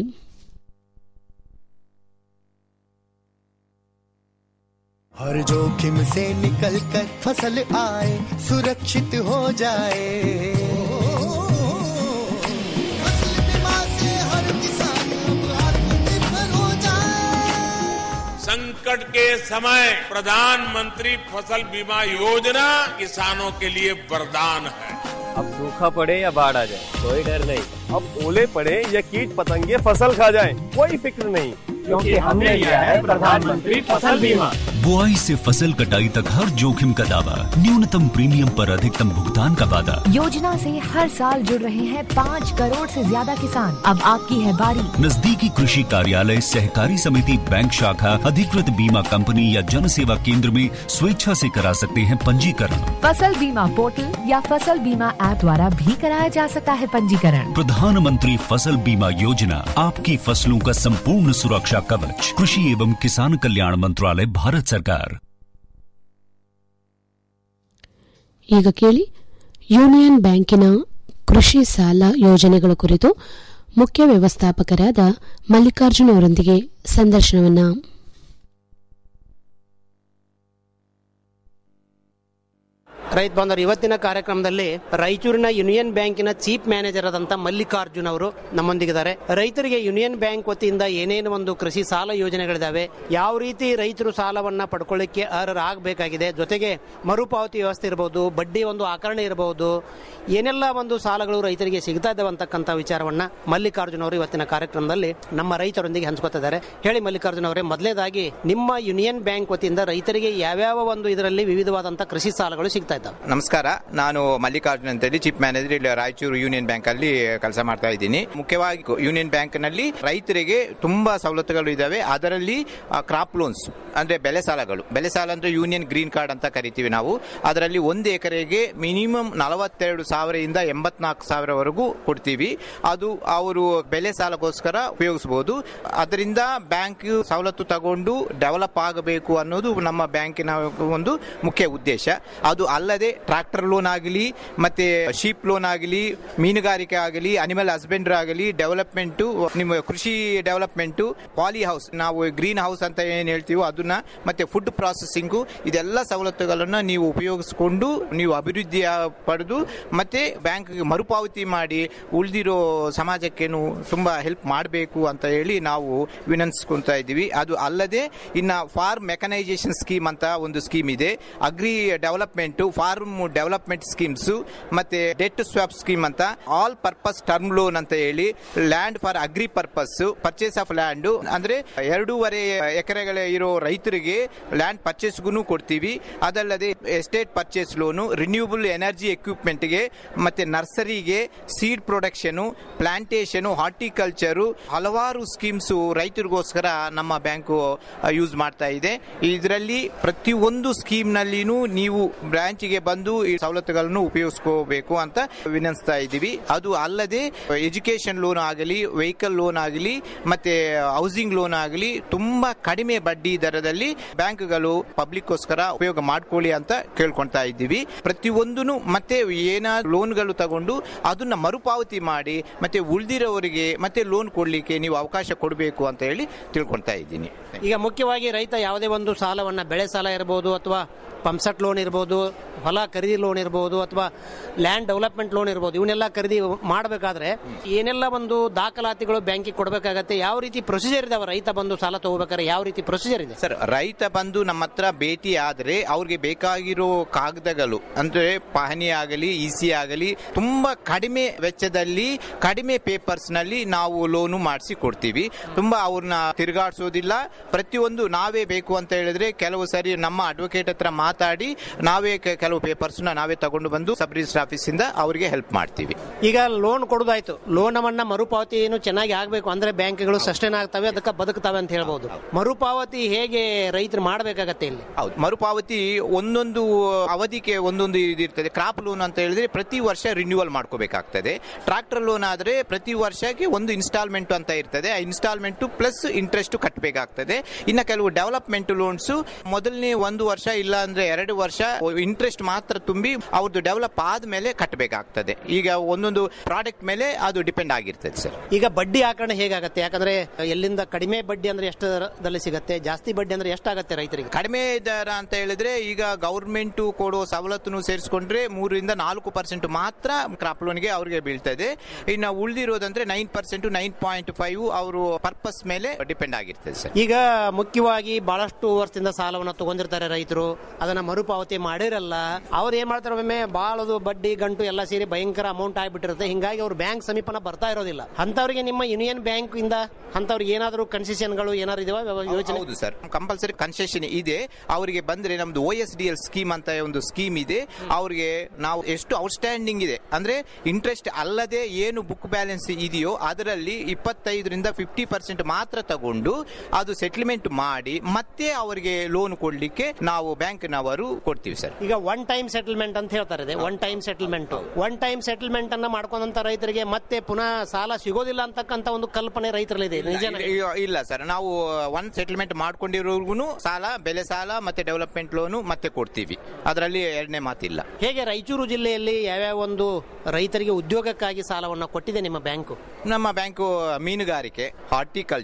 S5: हर जोखिम से निकल कर फसल आए सुरक्षित हो जाए फसल बीमा से हर किसान अब आत्मनिर्भर हो जाए
S9: संकट के समय प्रधानमंत्री फसल बीमा योजना किसानों के लिए वरदान है
S10: अब सूखा पड़े या बाढ़ आ जाए कोई डर नहीं अब ओले पड़े या कीट पतंगे फसल खा जाए कोई फिक्र नहीं क्योंकि हमने लिया है प्रधानमंत्री फसल बीमा
S11: बुआई से फसल कटाई तक हर जोखिम का दावा न्यूनतम प्रीमियम पर अधिकतम भुगतान का वादा
S12: योजना से हर साल जुड़ रहे हैं पाँच करोड़ से ज्यादा किसान अब आपकी है बारी
S11: नजदीकी कृषि कार्यालय सहकारी समिति बैंक शाखा अधिकृत बीमा कंपनी या जन सेवा केंद्र में स्वेच्छा से करा सकते हैं पंजीकरण
S12: फसल बीमा पोर्टल या फसल बीमा ऐप द्वारा भी कराया जा सकता है पंजीकरण
S11: प्रधानमंत्री फसल बीमा योजना आपकी फसलों का संपूर्ण सुरक्षा कवच कृषि एवं किसान कल्याण मंत्रालय भारत सरकार
S1: ಈಗ ಕೇಳಿ ಯೂನಿಯನ್ ಬ್ಯಾಂಕಿನ ಕೃಷಿ ಸಾಲ ಯೋಜನೆಗಳ ಕುರಿತು ಮುಖ್ಯ ವ್ಯವಸ್ಥಾಪಕರಾದ ಮಲ್ಲಿಕಾರ್ಜುನ್ ಅವರೊಂದಿಗೆ ಸಂದರ್ಶನವನ್ನ
S13: ರೈತ ಬಾಂಧವರು ಇವತ್ತಿನ ಕಾರ್ಯಕ್ರಮದಲ್ಲಿ ರಾಯಚೂರಿನ ಯೂನಿಯನ್ ಬ್ಯಾಂಕಿನ ಚೀಫ್ ಮ್ಯಾನೇಜರ್ ಆದಂತ ಮಲ್ಲಿಕಾರ್ಜುನ್ ಅವರು ನಮ್ಮೊಂದಿಗಿದ್ದಾರೆ ರೈತರಿಗೆ ಯೂನಿಯನ್ ಬ್ಯಾಂಕ್ ವತಿಯಿಂದ ಏನೇನು ಒಂದು ಕೃಷಿ ಸಾಲ ಯೋಜನೆಗಳಿದಾವೆ ಯಾವ ರೀತಿ ರೈತರು ಸಾಲವನ್ನ ಪಡ್ಕೊಳ್ಳಿಕ್ಕೆ ಅರ್ಹರಾಗಬೇಕಾಗಿದೆ ಜೊತೆಗೆ ಮರುಪಾವತಿ ವ್ಯವಸ್ಥೆ ಇರಬಹುದು ಬಡ್ಡಿ ಒಂದು ಆಕರಣೆ ಇರಬಹುದು ಏನೆಲ್ಲ ಒಂದು ಸಾಲಗಳು ರೈತರಿಗೆ ಸಿಗ್ತಾ ಇದ್ದಾವೆ ಅಂತಕ್ಕಂಥ ವಿಚಾರವನ್ನ ಮಲ್ಲಿಕಾರ್ಜುನ್ ಅವರು ಇವತ್ತಿನ ಕಾರ್ಯಕ್ರಮದಲ್ಲಿ ನಮ್ಮ ರೈತರೊಂದಿಗೆ ಹಂಚ್ಕೊತಿದ್ದಾರೆ ಹೇಳಿ ಮಲ್ಲಿಕಾರ್ಜುನ್ ಅವರೇ ಮೊದಲೇದಾಗಿ ನಿಮ್ಮ ಯೂನಿಯನ್ ಬ್ಯಾಂಕ್ ವತಿಯಿಂದ ರೈತರಿಗೆ ಯಾವ್ಯಾವ ಒಂದು ಇದರಲ್ಲಿ ವಿವಿಧವಾದಂತಹ ಕೃಷಿ ಸಾಲಗಳು ಸಿಗ್ತಾ ಇದ್ದಾವೆ
S14: ನಮಸ್ಕಾರ ನಾನು ಮಲ್ಲಿಕಾರ್ಜುನ್ ಅಂತೇಳಿ ಚೀಫ್ ಮ್ಯಾನೇಜರ್ ಇಲ್ಲಿ ರಾಯಚೂರು ಯೂನಿಯನ್ ಬ್ಯಾಂಕ್ ಅಲ್ಲಿ ಕೆಲಸ ಮಾಡ್ತಾ ಇದ್ದೀನಿ ಮುಖ್ಯವಾಗಿ ಯೂನಿಯನ್ ಬ್ಯಾಂಕ್ ನಲ್ಲಿ ರೈತರಿಗೆ ತುಂಬಾ ಸವಲತ್ತುಗಳು ಇದಾವೆ ಅದರಲ್ಲಿ ಕ್ರಾಪ್ ಲೋನ್ಸ್ ಅಂದ್ರೆ ಬೆಳೆ ಸಾಲಗಳು ಬೆಳೆ ಸಾಲ ಅಂದ್ರೆ ಯೂನಿಯನ್ ಗ್ರೀನ್ ಕಾರ್ಡ್ ಅಂತ ಕರಿತೀವಿ ನಾವು ಅದರಲ್ಲಿ ಒಂದು ಎಕರೆಗೆ ಮಿನಿಮಮ್ ನಲವತ್ತೆರಡು ಸಾವಿರದಿಂದ ಎಂಬತ್ನಾಲ್ಕು ಸಾವಿರವರೆಗೂ ಕೊಡ್ತೀವಿ ಅದು ಅವರು ಬೆಳೆ ಸಾಲಕ್ಕೋಸ್ಕರ ಉಪಯೋಗಿಸಬಹುದು ಅದರಿಂದ ಬ್ಯಾಂಕ್ ಸವಲತ್ತು ತಗೊಂಡು ಡೆವಲಪ್ ಆಗಬೇಕು ಅನ್ನೋದು ನಮ್ಮ ಬ್ಯಾಂಕಿನ ಒಂದು ಮುಖ್ಯ ಉದ್ದೇಶ ಅದು ಅಲ್ಲದೆ ಟ್ರಾಕ್ಟರ್ ಲೋನ್ ಆಗಲಿ ಮತ್ತೆ ಶೀಪ್ ಲೋನ್ ಆಗಲಿ ಮೀನುಗಾರಿಕೆ ಆಗಲಿ ಅನಿಮಲ್ ಹಸ್ಬೆಂಡ್ರಿ ಆಗಲಿ ಡೆವಲಪ್ಮೆಂಟ್ ನಿಮ್ಮ ಕೃಷಿ ಡೆವಲಪ್ಮೆಂಟ್ ಪಾಲಿ ಹೌಸ್ ನಾವು ಗ್ರೀನ್ ಹೌಸ್ ಅಂತ ಏನ್ ಹೇಳ್ತೀವೋ ಅದನ್ನ ಮತ್ತೆ ಫುಡ್ ಪ್ರಾಸೆಸಿಂಗು ಇದೆಲ್ಲ ಸವಲತ್ತುಗಳನ್ನ ನೀವು ಉಪಯೋಗಿಸಿಕೊಂಡು ನೀವು ಅಭಿವೃದ್ಧಿ ಪಡೆದು ಮತ್ತೆ ಬ್ಯಾಂಕ್ ಮರುಪಾವತಿ ಮಾಡಿ ಉಳಿದಿರೋ ಸಮಾಜಕ್ಕೇನು ತುಂಬಾ ಹೆಲ್ಪ್ ಮಾಡಬೇಕು ಅಂತ ಹೇಳಿ ನಾವು ವಿನಂತಿಸ್ಕೊಂತ ಇದ್ದೀವಿ ಅದು ಅಲ್ಲದೆ ಇನ್ನ ಫಾರ್ಮ್ ಮೆಕನೈಸೇಷನ್ ಸ್ಕೀಮ್ ಅಂತ ಒಂದು ಸ್ಕೀಮ್ ಇದೆ agri development farm development schemes ಮತ್ತೆ ಡೆಟ್ ಸ್ವಾಪ್ ಸ್ಕೀಮ್ ಅಂತ ಆಲ್ ಪರ್ಪಸ್ ಟರ್ಮ್ ಲೋನ್ ಅಂತ ಹೇಳಿ land for agri purpose purchase of land ಅಂದ್ರೆ ಎರಡೂವರೆ ಎಕರೆಗಳ ಇರೋ ರೈತರಿಗೆ ಲ್ಯಾಂಡ್ ಪರ್ಚೇಸ್ಗೂ ಕೊಡ್ತೀವಿ ಅದಲ್ಲದೆ estate purchase loan renewable energy ಎಕ್ವಿಪ್ಮೆಂಟ್ಗೆ ಮತ್ತೆ ನರ್ಸರಿಗೆ ಸೀಡ್ ಪ್ರೊಡಕ್ಷನ್ ಪ್ಲಾಂಟೇಶನ್ ಹಾರ್ಟಿಕಲ್ಚರು ಹಲವಾರು ಸ್ಕೀಮ್ಸ್ ರೈತರಿಗೋಸ್ಕರ ನಮ್ಮ ಬ್ಯಾಂಕು ಯೂಸ್ ಮಾಡ್ತಾ ಇದೆ ಇದರಲ್ಲಿ ಪ್ರತಿಯೊಂದು ಸ್ಕೀಮ್ ನಲ್ಲಿನೂ ನೀವು ಬ್ರಾಂಚ್ಗೆ ಬಂದು ಈ ಸವಲತ್ತುಗಳನ್ನು ಉಪಯೋಗಿಸ್ಕೋಬೇಕು ಅಂತ ವಿನಂತಿಸ್ತಾ ಇದ್ದೀವಿ ಅದು ಅಲ್ಲದೆ ಎಜುಕೇಶನ್ ಲೋನ್ ಆಗಲಿ ವೆಹಿಕಲ್ ಲೋನ್ ಆಗಲಿ ಮತ್ತೆ ಹೌಸಿಂಗ್ ಲೋನ್ ಆಗಲಿ ತುಂಬಾ ಕಡಿಮೆ ಬಡ್ಡಿ ದರದಲ್ಲಿ ಬ್ಯಾಂಕ್ಗಳು ಪಬ್ಲಿಕ್ಗೋಸ್ಕರ ಉಪಯೋಗ ಮಾಡ್ಕೊಳ್ಳಿ ಅಂತ ಕೇಳ್ಕೊಳ್ತಾ ಇದ್ದೀವಿ ಪ್ರತಿಯೊಂದೂ ಮತ್ತೆ ಏನಾದ್ರು ಲೋನ್ಗಳು ತಗೊಂಡು ಅದನ್ನ ಮರುಪಾವತಿ ಮಾಡಿ ಮತ್ತೆ ಉಳಿದಿರೋರಿಗೆ ಮತ್ತೆ ಲೋನ್ ಕೊಡ್ಲಿಕ್ಕೆ ನೀವು ಅವಕಾಶ ಕೊಡಬೇಕು ಅಂತ ಹೇಳಿ ತಿಳ್ಕೊಳ್ತಾ ಇದ್ದೀನಿ
S13: ಈಗ ಮುಖ್ಯವಾಗಿ ರೈತ ಯಾವುದೇ ಒಂದು ಸಾಲವನ್ನ ಬೆಳೆ ಸಾಲ ಇರಬಹುದು ಅಥವಾ ಪಂಪ್ಸೆಟ್ ಲೋನ್ ಇರಬಹುದು ಹೊಲ ಖರೀದಿ ಲೋನ್ ಇರಬಹುದು ಅಥವಾ ಲ್ಯಾಂಡ್ ಡೆವಲಪ್ಮೆಂಟ್ ಲೋನ್ ಇರಬಹುದು ಇವನ್ನೆಲ್ಲ ಖರೀದಿ ಮಾಡಬೇಕಾದ್ರೆ ಏನೆಲ್ಲ ಒಂದು ದಾಖಲಾತಿಗಳು ಬ್ಯಾಂಕಿಗೆ ಕೊಡಬೇಕಾಗತ್ತೆ ಯಾವ ರೀತಿ ಪ್ರೊಸೀಜರ್ ಇದಾವೆ ರೈತ ಬಂದು ಸಾಲ ತಗೋಬೇಕಾದ್ರೆ ಯಾವ ರೀತಿ ಪ್ರೊಸೀಜರ್ ಇದೆ
S14: ಸರ್ ರೈತ ಬಂದು ನಮ್ಮ ಹತ್ರ ಭೇಟಿ ಆದ್ರೆ ಅವ್ರಿಗೆ ಬೇಕಾಗಿರೋ ಕಾಗದಗಳು ಅಂದ್ರೆ ಪಹಣಿ ಆಗಲಿ ಇಸಿ ಆಗಲಿ ತುಂಬಾ ಕಡಿಮೆ ವೆಚ್ಚದಲ್ಲಿ ಕಡಿಮೆ ಪೇಪರ್ಸ್ ನಲ್ಲಿ ನಾವು ಲೋನು ಮಾಡಿಸಿ ಕೊಡ್ತೀವಿ ತುಂಬಾ ಅವ್ರನ್ನ ತಿರುಗಾಡಿಸೋದಿಲ್ಲ ಪ್ರತಿಯೊಂದು ನಾವೇ ಬೇಕು ಅಂತ ಹೇಳಿದ್ರೆ ಕೆಲವು ಸರಿ ನಮ್ಮ ಅಡ್ವೊಕೇಟ್ ಹತ್ರ ಮಾತಾಡಿ ನಾವೇ ಕೆ- ಕೆಲವು ಪೇಪರ್ಸ್ ನಾವೇ ತಗೊಂಡು ಬಂದು ಸಬ್ ರಿಜಿಸ್ಟರ್ ಆಫೀಸ್ ಇಂದ ಅವರಿಗೆ ಹೆಲ್ಪ್ ಮಾಡ್ತೀವಿ
S13: ಈಗ ಲೋನ್ ಕೊಡೋದಾಯ್ತು ಲೋನವನ್ನ ಮರುಪಾವತಿ ಏನು ಚೆನ್ನಾಗಿ ಆಗಬೇಕು ಅಂದ್ರೆ ಬ್ಯಾಂಕ್ಗಳು ಸಸ್ಟೈನ್ ಆಗ್ತವೆ ಅದಕ್ಕೆ ಬದುಕ್ತವೆ ಅಂತ ಹೇಳ್ಬೋದು ಮರುಪಾವತಿ ಹೇಗೆ ರೈತರು ಮಾಡಬೇಕಾಗತ್ತೆ ಇಲ್ಲಿ
S14: ಹೌದು ಮರುಪಾವತಿ ಒಂದೊಂದು ಅವಧಿಗೆ ಒಂದೊಂದು ಇದಿರ್ತದೆ ಕ್ರಾಪ್ ಲೋನ್ ಅಂತ ಹೇಳಿದ್ರೆ ಪ್ರತಿ ವರ್ಷ ರಿನ್ಯೂವಲ್ ಮಾಡ್ಕೋಬೇಕಾಗ್ತದೆ ಟ್ರಾಕ್ಟರ್ ಲೋನ್ ಆದ್ರೆ ಪ್ರತಿ ವರ್ಷಕ್ಕೆ ಒಂದು ಇನ್ಸ್ಟಾಲ್ಮೆಂಟ್ ಅಂತ ಇರ್ತದೆ ಆ ಇನ್ಸ್ಟಾಲ್ಮೆಂಟ್ ಪ್ಲಸ್ ಇಂಟ್ರೆಸ್ಟ್ ಕಟ್ಟಬೇಕಾಗ್ತದೆ ಇನ್ನ ಕೆಲವು ಡೆವಲಪ್ಮೆಂಟ್ ಲೋನ್ಸ್ ಮೊದಲನೇ ಒಂದು ವರ್ಷ ಇಲ್ಲ ಅಂದ್ರೆ ಎರಡು ವರ್ಷ ಇಂಟ್ರೆಸ್ಟ್ ಮಾತ್ರ ತುಂಬಿ ಅವ್ರದ್ದು ಡೆವಲಪ್ ಆದ್ಮೇಲೆ ಕಟ್ಟಬೇಕಾಗ್ತದೆ ಈಗ ಒಂದೊಂದು ಪ್ರಾಡಕ್ಟ್ ಮೇಲೆ ಅದು ಡಿಪೆಂಡ್ ಆಗಿರ್ತದೆ ಸರ್
S13: ಈಗ ಬಡ್ಡಿ ಆಕರಣೆ ಹೇಗಾಗತ್ತೆ ಯಾಕಂದ್ರೆ ಎಲ್ಲಿಂದ ಕಡಿಮೆ ಬಡ್ಡಿ ಅಂದ್ರೆ ಎಷ್ಟು ದರದಲ್ಲಿ ಸಿಗತ್ತೆ ಜಾಸ್ತಿ ಬಡ್ಡಿ ಅಂದ್ರೆ ಎಷ್ಟಾಗತ್ತೆ ರೈತರಿಗೆ
S14: ಕಡಿಮೆ ದರ ಅಂತ ಹೇಳಿದ್ರೆ ಈಗ ಗೌರ್ಮೆಂಟ್ ಕೊಡೋ ಸವಲತ್ತನ್ನು ಸೇರಿಸ್ಕೊಂಡ್ರೆ ಮೂರರಿಂದ ನಾಲ್ಕು ಪರ್ಸೆಂಟ್ ಮಾತ್ರ ಕ್ರಾಪ್ ಲೋನ್ಗೆ ಅವ್ರಿಗೆ ಬೀಳ್ತದೆ ಇನ್ನು ಉಳಿದಿರೋದಂದ್ರೆ nine percent nine point five ಅವರು ಪರ್ಪಸ್ ಮೇಲೆ ಡಿಪೆಂಡ್ ಆಗಿರ್ತದೆ ಸರ್
S13: ಈಗ ಮುಖ್ಯವಾಗಿ ಬಹಳಷ್ಟು ವರ್ಷದಿಂದ ಸಾಲವನ್ನ ತಗೊಂಡಿರ್ತಾರೆ ರೈತರು ಅದನ್ನ ಮರುಪಾವತಿ ಮಾಡಿರಲ್ಲ ಅವ್ರು ಏನ್ ಮಾಡ್ತಾರೆ ಒಮ್ಮೆ ಬಹಳದು ಬಡ್ಡಿ ಗಂಟು ಎಲ್ಲ ಸೇರಿ ಭಯಂಕರ ಅಮೌಂಟ್ ಆಗ್ಬಿಟ್ಟಿರುತ್ತೆ ಹಿಂಗಾಗಿ ಅವ್ರು ಬ್ಯಾಂಕ್ ಸಮೀಪನ ಬರ್ತಾ ಇರೋದಿಲ್ಲ ಅಂತವ್ರಿಗೆ ನಿಮ್ಮ ಯೂನಿಯನ್ ಬ್ಯಾಂಕ್ ಇಂದ ಅಂತವ್ರಿಗೆ ಏನಾದರೂ ಕನ್ಸೆಷನ್ಗಳು ಏನಾದ್ರು ಇದಾವ ಯೋಚನೆ
S14: ಹೌದು ಸರ್ ಕಂಪಲ್ಸರಿ ಕನ್ಸೆಷನ್ ಇದೆ ಅವರಿಗೆ ಬಂದ್ರೆ ನಮ್ದು O S D L scheme ಅಂತ ಒಂದು ಸ್ಕೀಮ್ ಇದೆ ಅವರಿಗೆ ನಾವು ಎಷ್ಟು ಔಟ್ಸ್ಟ್ಯಾಂಡಿಂಗ್ ಇದೆ ಅಂದ್ರೆ ಇಂಟ್ರೆಸ್ಟ್ ಅಲ್ಲದೆ ಏನು ಬುಕ್ ಬ್ಯಾಲೆನ್ಸ್ ಇದೆಯೋ ಅದರಲ್ಲಿ ಇಪ್ಪತ್ತೈದರಿಂದ ಫಿಫ್ಟಿ ಪರ್ಸೆಂಟ್ ಮಾತ್ರ ತಗೊಂಡು ಅದು ಸೆಟ್ಲ್ಮೆಂಟ್ ಮಾಡಿ ಮತ್ತೆ ಅವರಿಗೆ ಲೋನ್ ಕೊಡ್ಲಿಕ್ಕೆ ನಾವು ಬ್ಯಾಂಕ್ನವರು ಕೊಡ್ತೀವಿ ಸರ್
S13: ಈಗ ಒನ್ ಟೈಮ್ ಸೆಟಲ್ಮೆಂಟ್ ಅಂತ ಹೇಳ್ತಾರೆ one time settlement one time settlement ಅನ್ನ ಮಾಡ್ಕೊಂಡಂತ ರೈತರಿಗೆ ಮತ್ತೆ ಪುನಃ ಸಾಲ ಸಿಗೋದಿಲ್ಲ ಅಂತಕ್ಕಂತ ಒಂದು ಕಲ್ಪನೆ ರೈತರಲ್ಲಿ ಇದೆ ನಿಜ
S14: ಇಲ್ಲ- ಇಲ್ಲ ಸರ್ ನಾವು ಒನ್ ಸೆಟಲ್ಮೆಂಟ್ ಮಾಡ್ಕೊಂಡಿರೋರ್ಗು ಸಾಲ ಬೆಲೆ ಸಾಲ ಮತ್ತೆ ಡೆವಲಪ್ಮೆಂಟ್ ಲೋನು ಮತ್ತೆ ಕೊಡ್ತೀವಿ ಅದರಲ್ಲಿ ಎರಡನೇ ಮಾತಿಲ್ಲ
S13: ಹೇಗೆ ರಾಯಚೂರು ಜಿಲ್ಲೆಯಲ್ಲಿ ಯಾವ್ಯಾವ ಒಂದು ರೈತರಿಗೆ ಉದ್ಯೋಗಕ್ಕಾಗಿ ಸಾಲವನ್ನ ಕೊಟ್ಟಿದೆ ನಿಮ್ಮ ಬ್ಯಾಂಕು
S14: ನಮ್ಮ ಬ್ಯಾಂಕು ಮೀನುಗಾರಿಕೆ ಹಾರ್ಟಿಕಲ್ಚರ್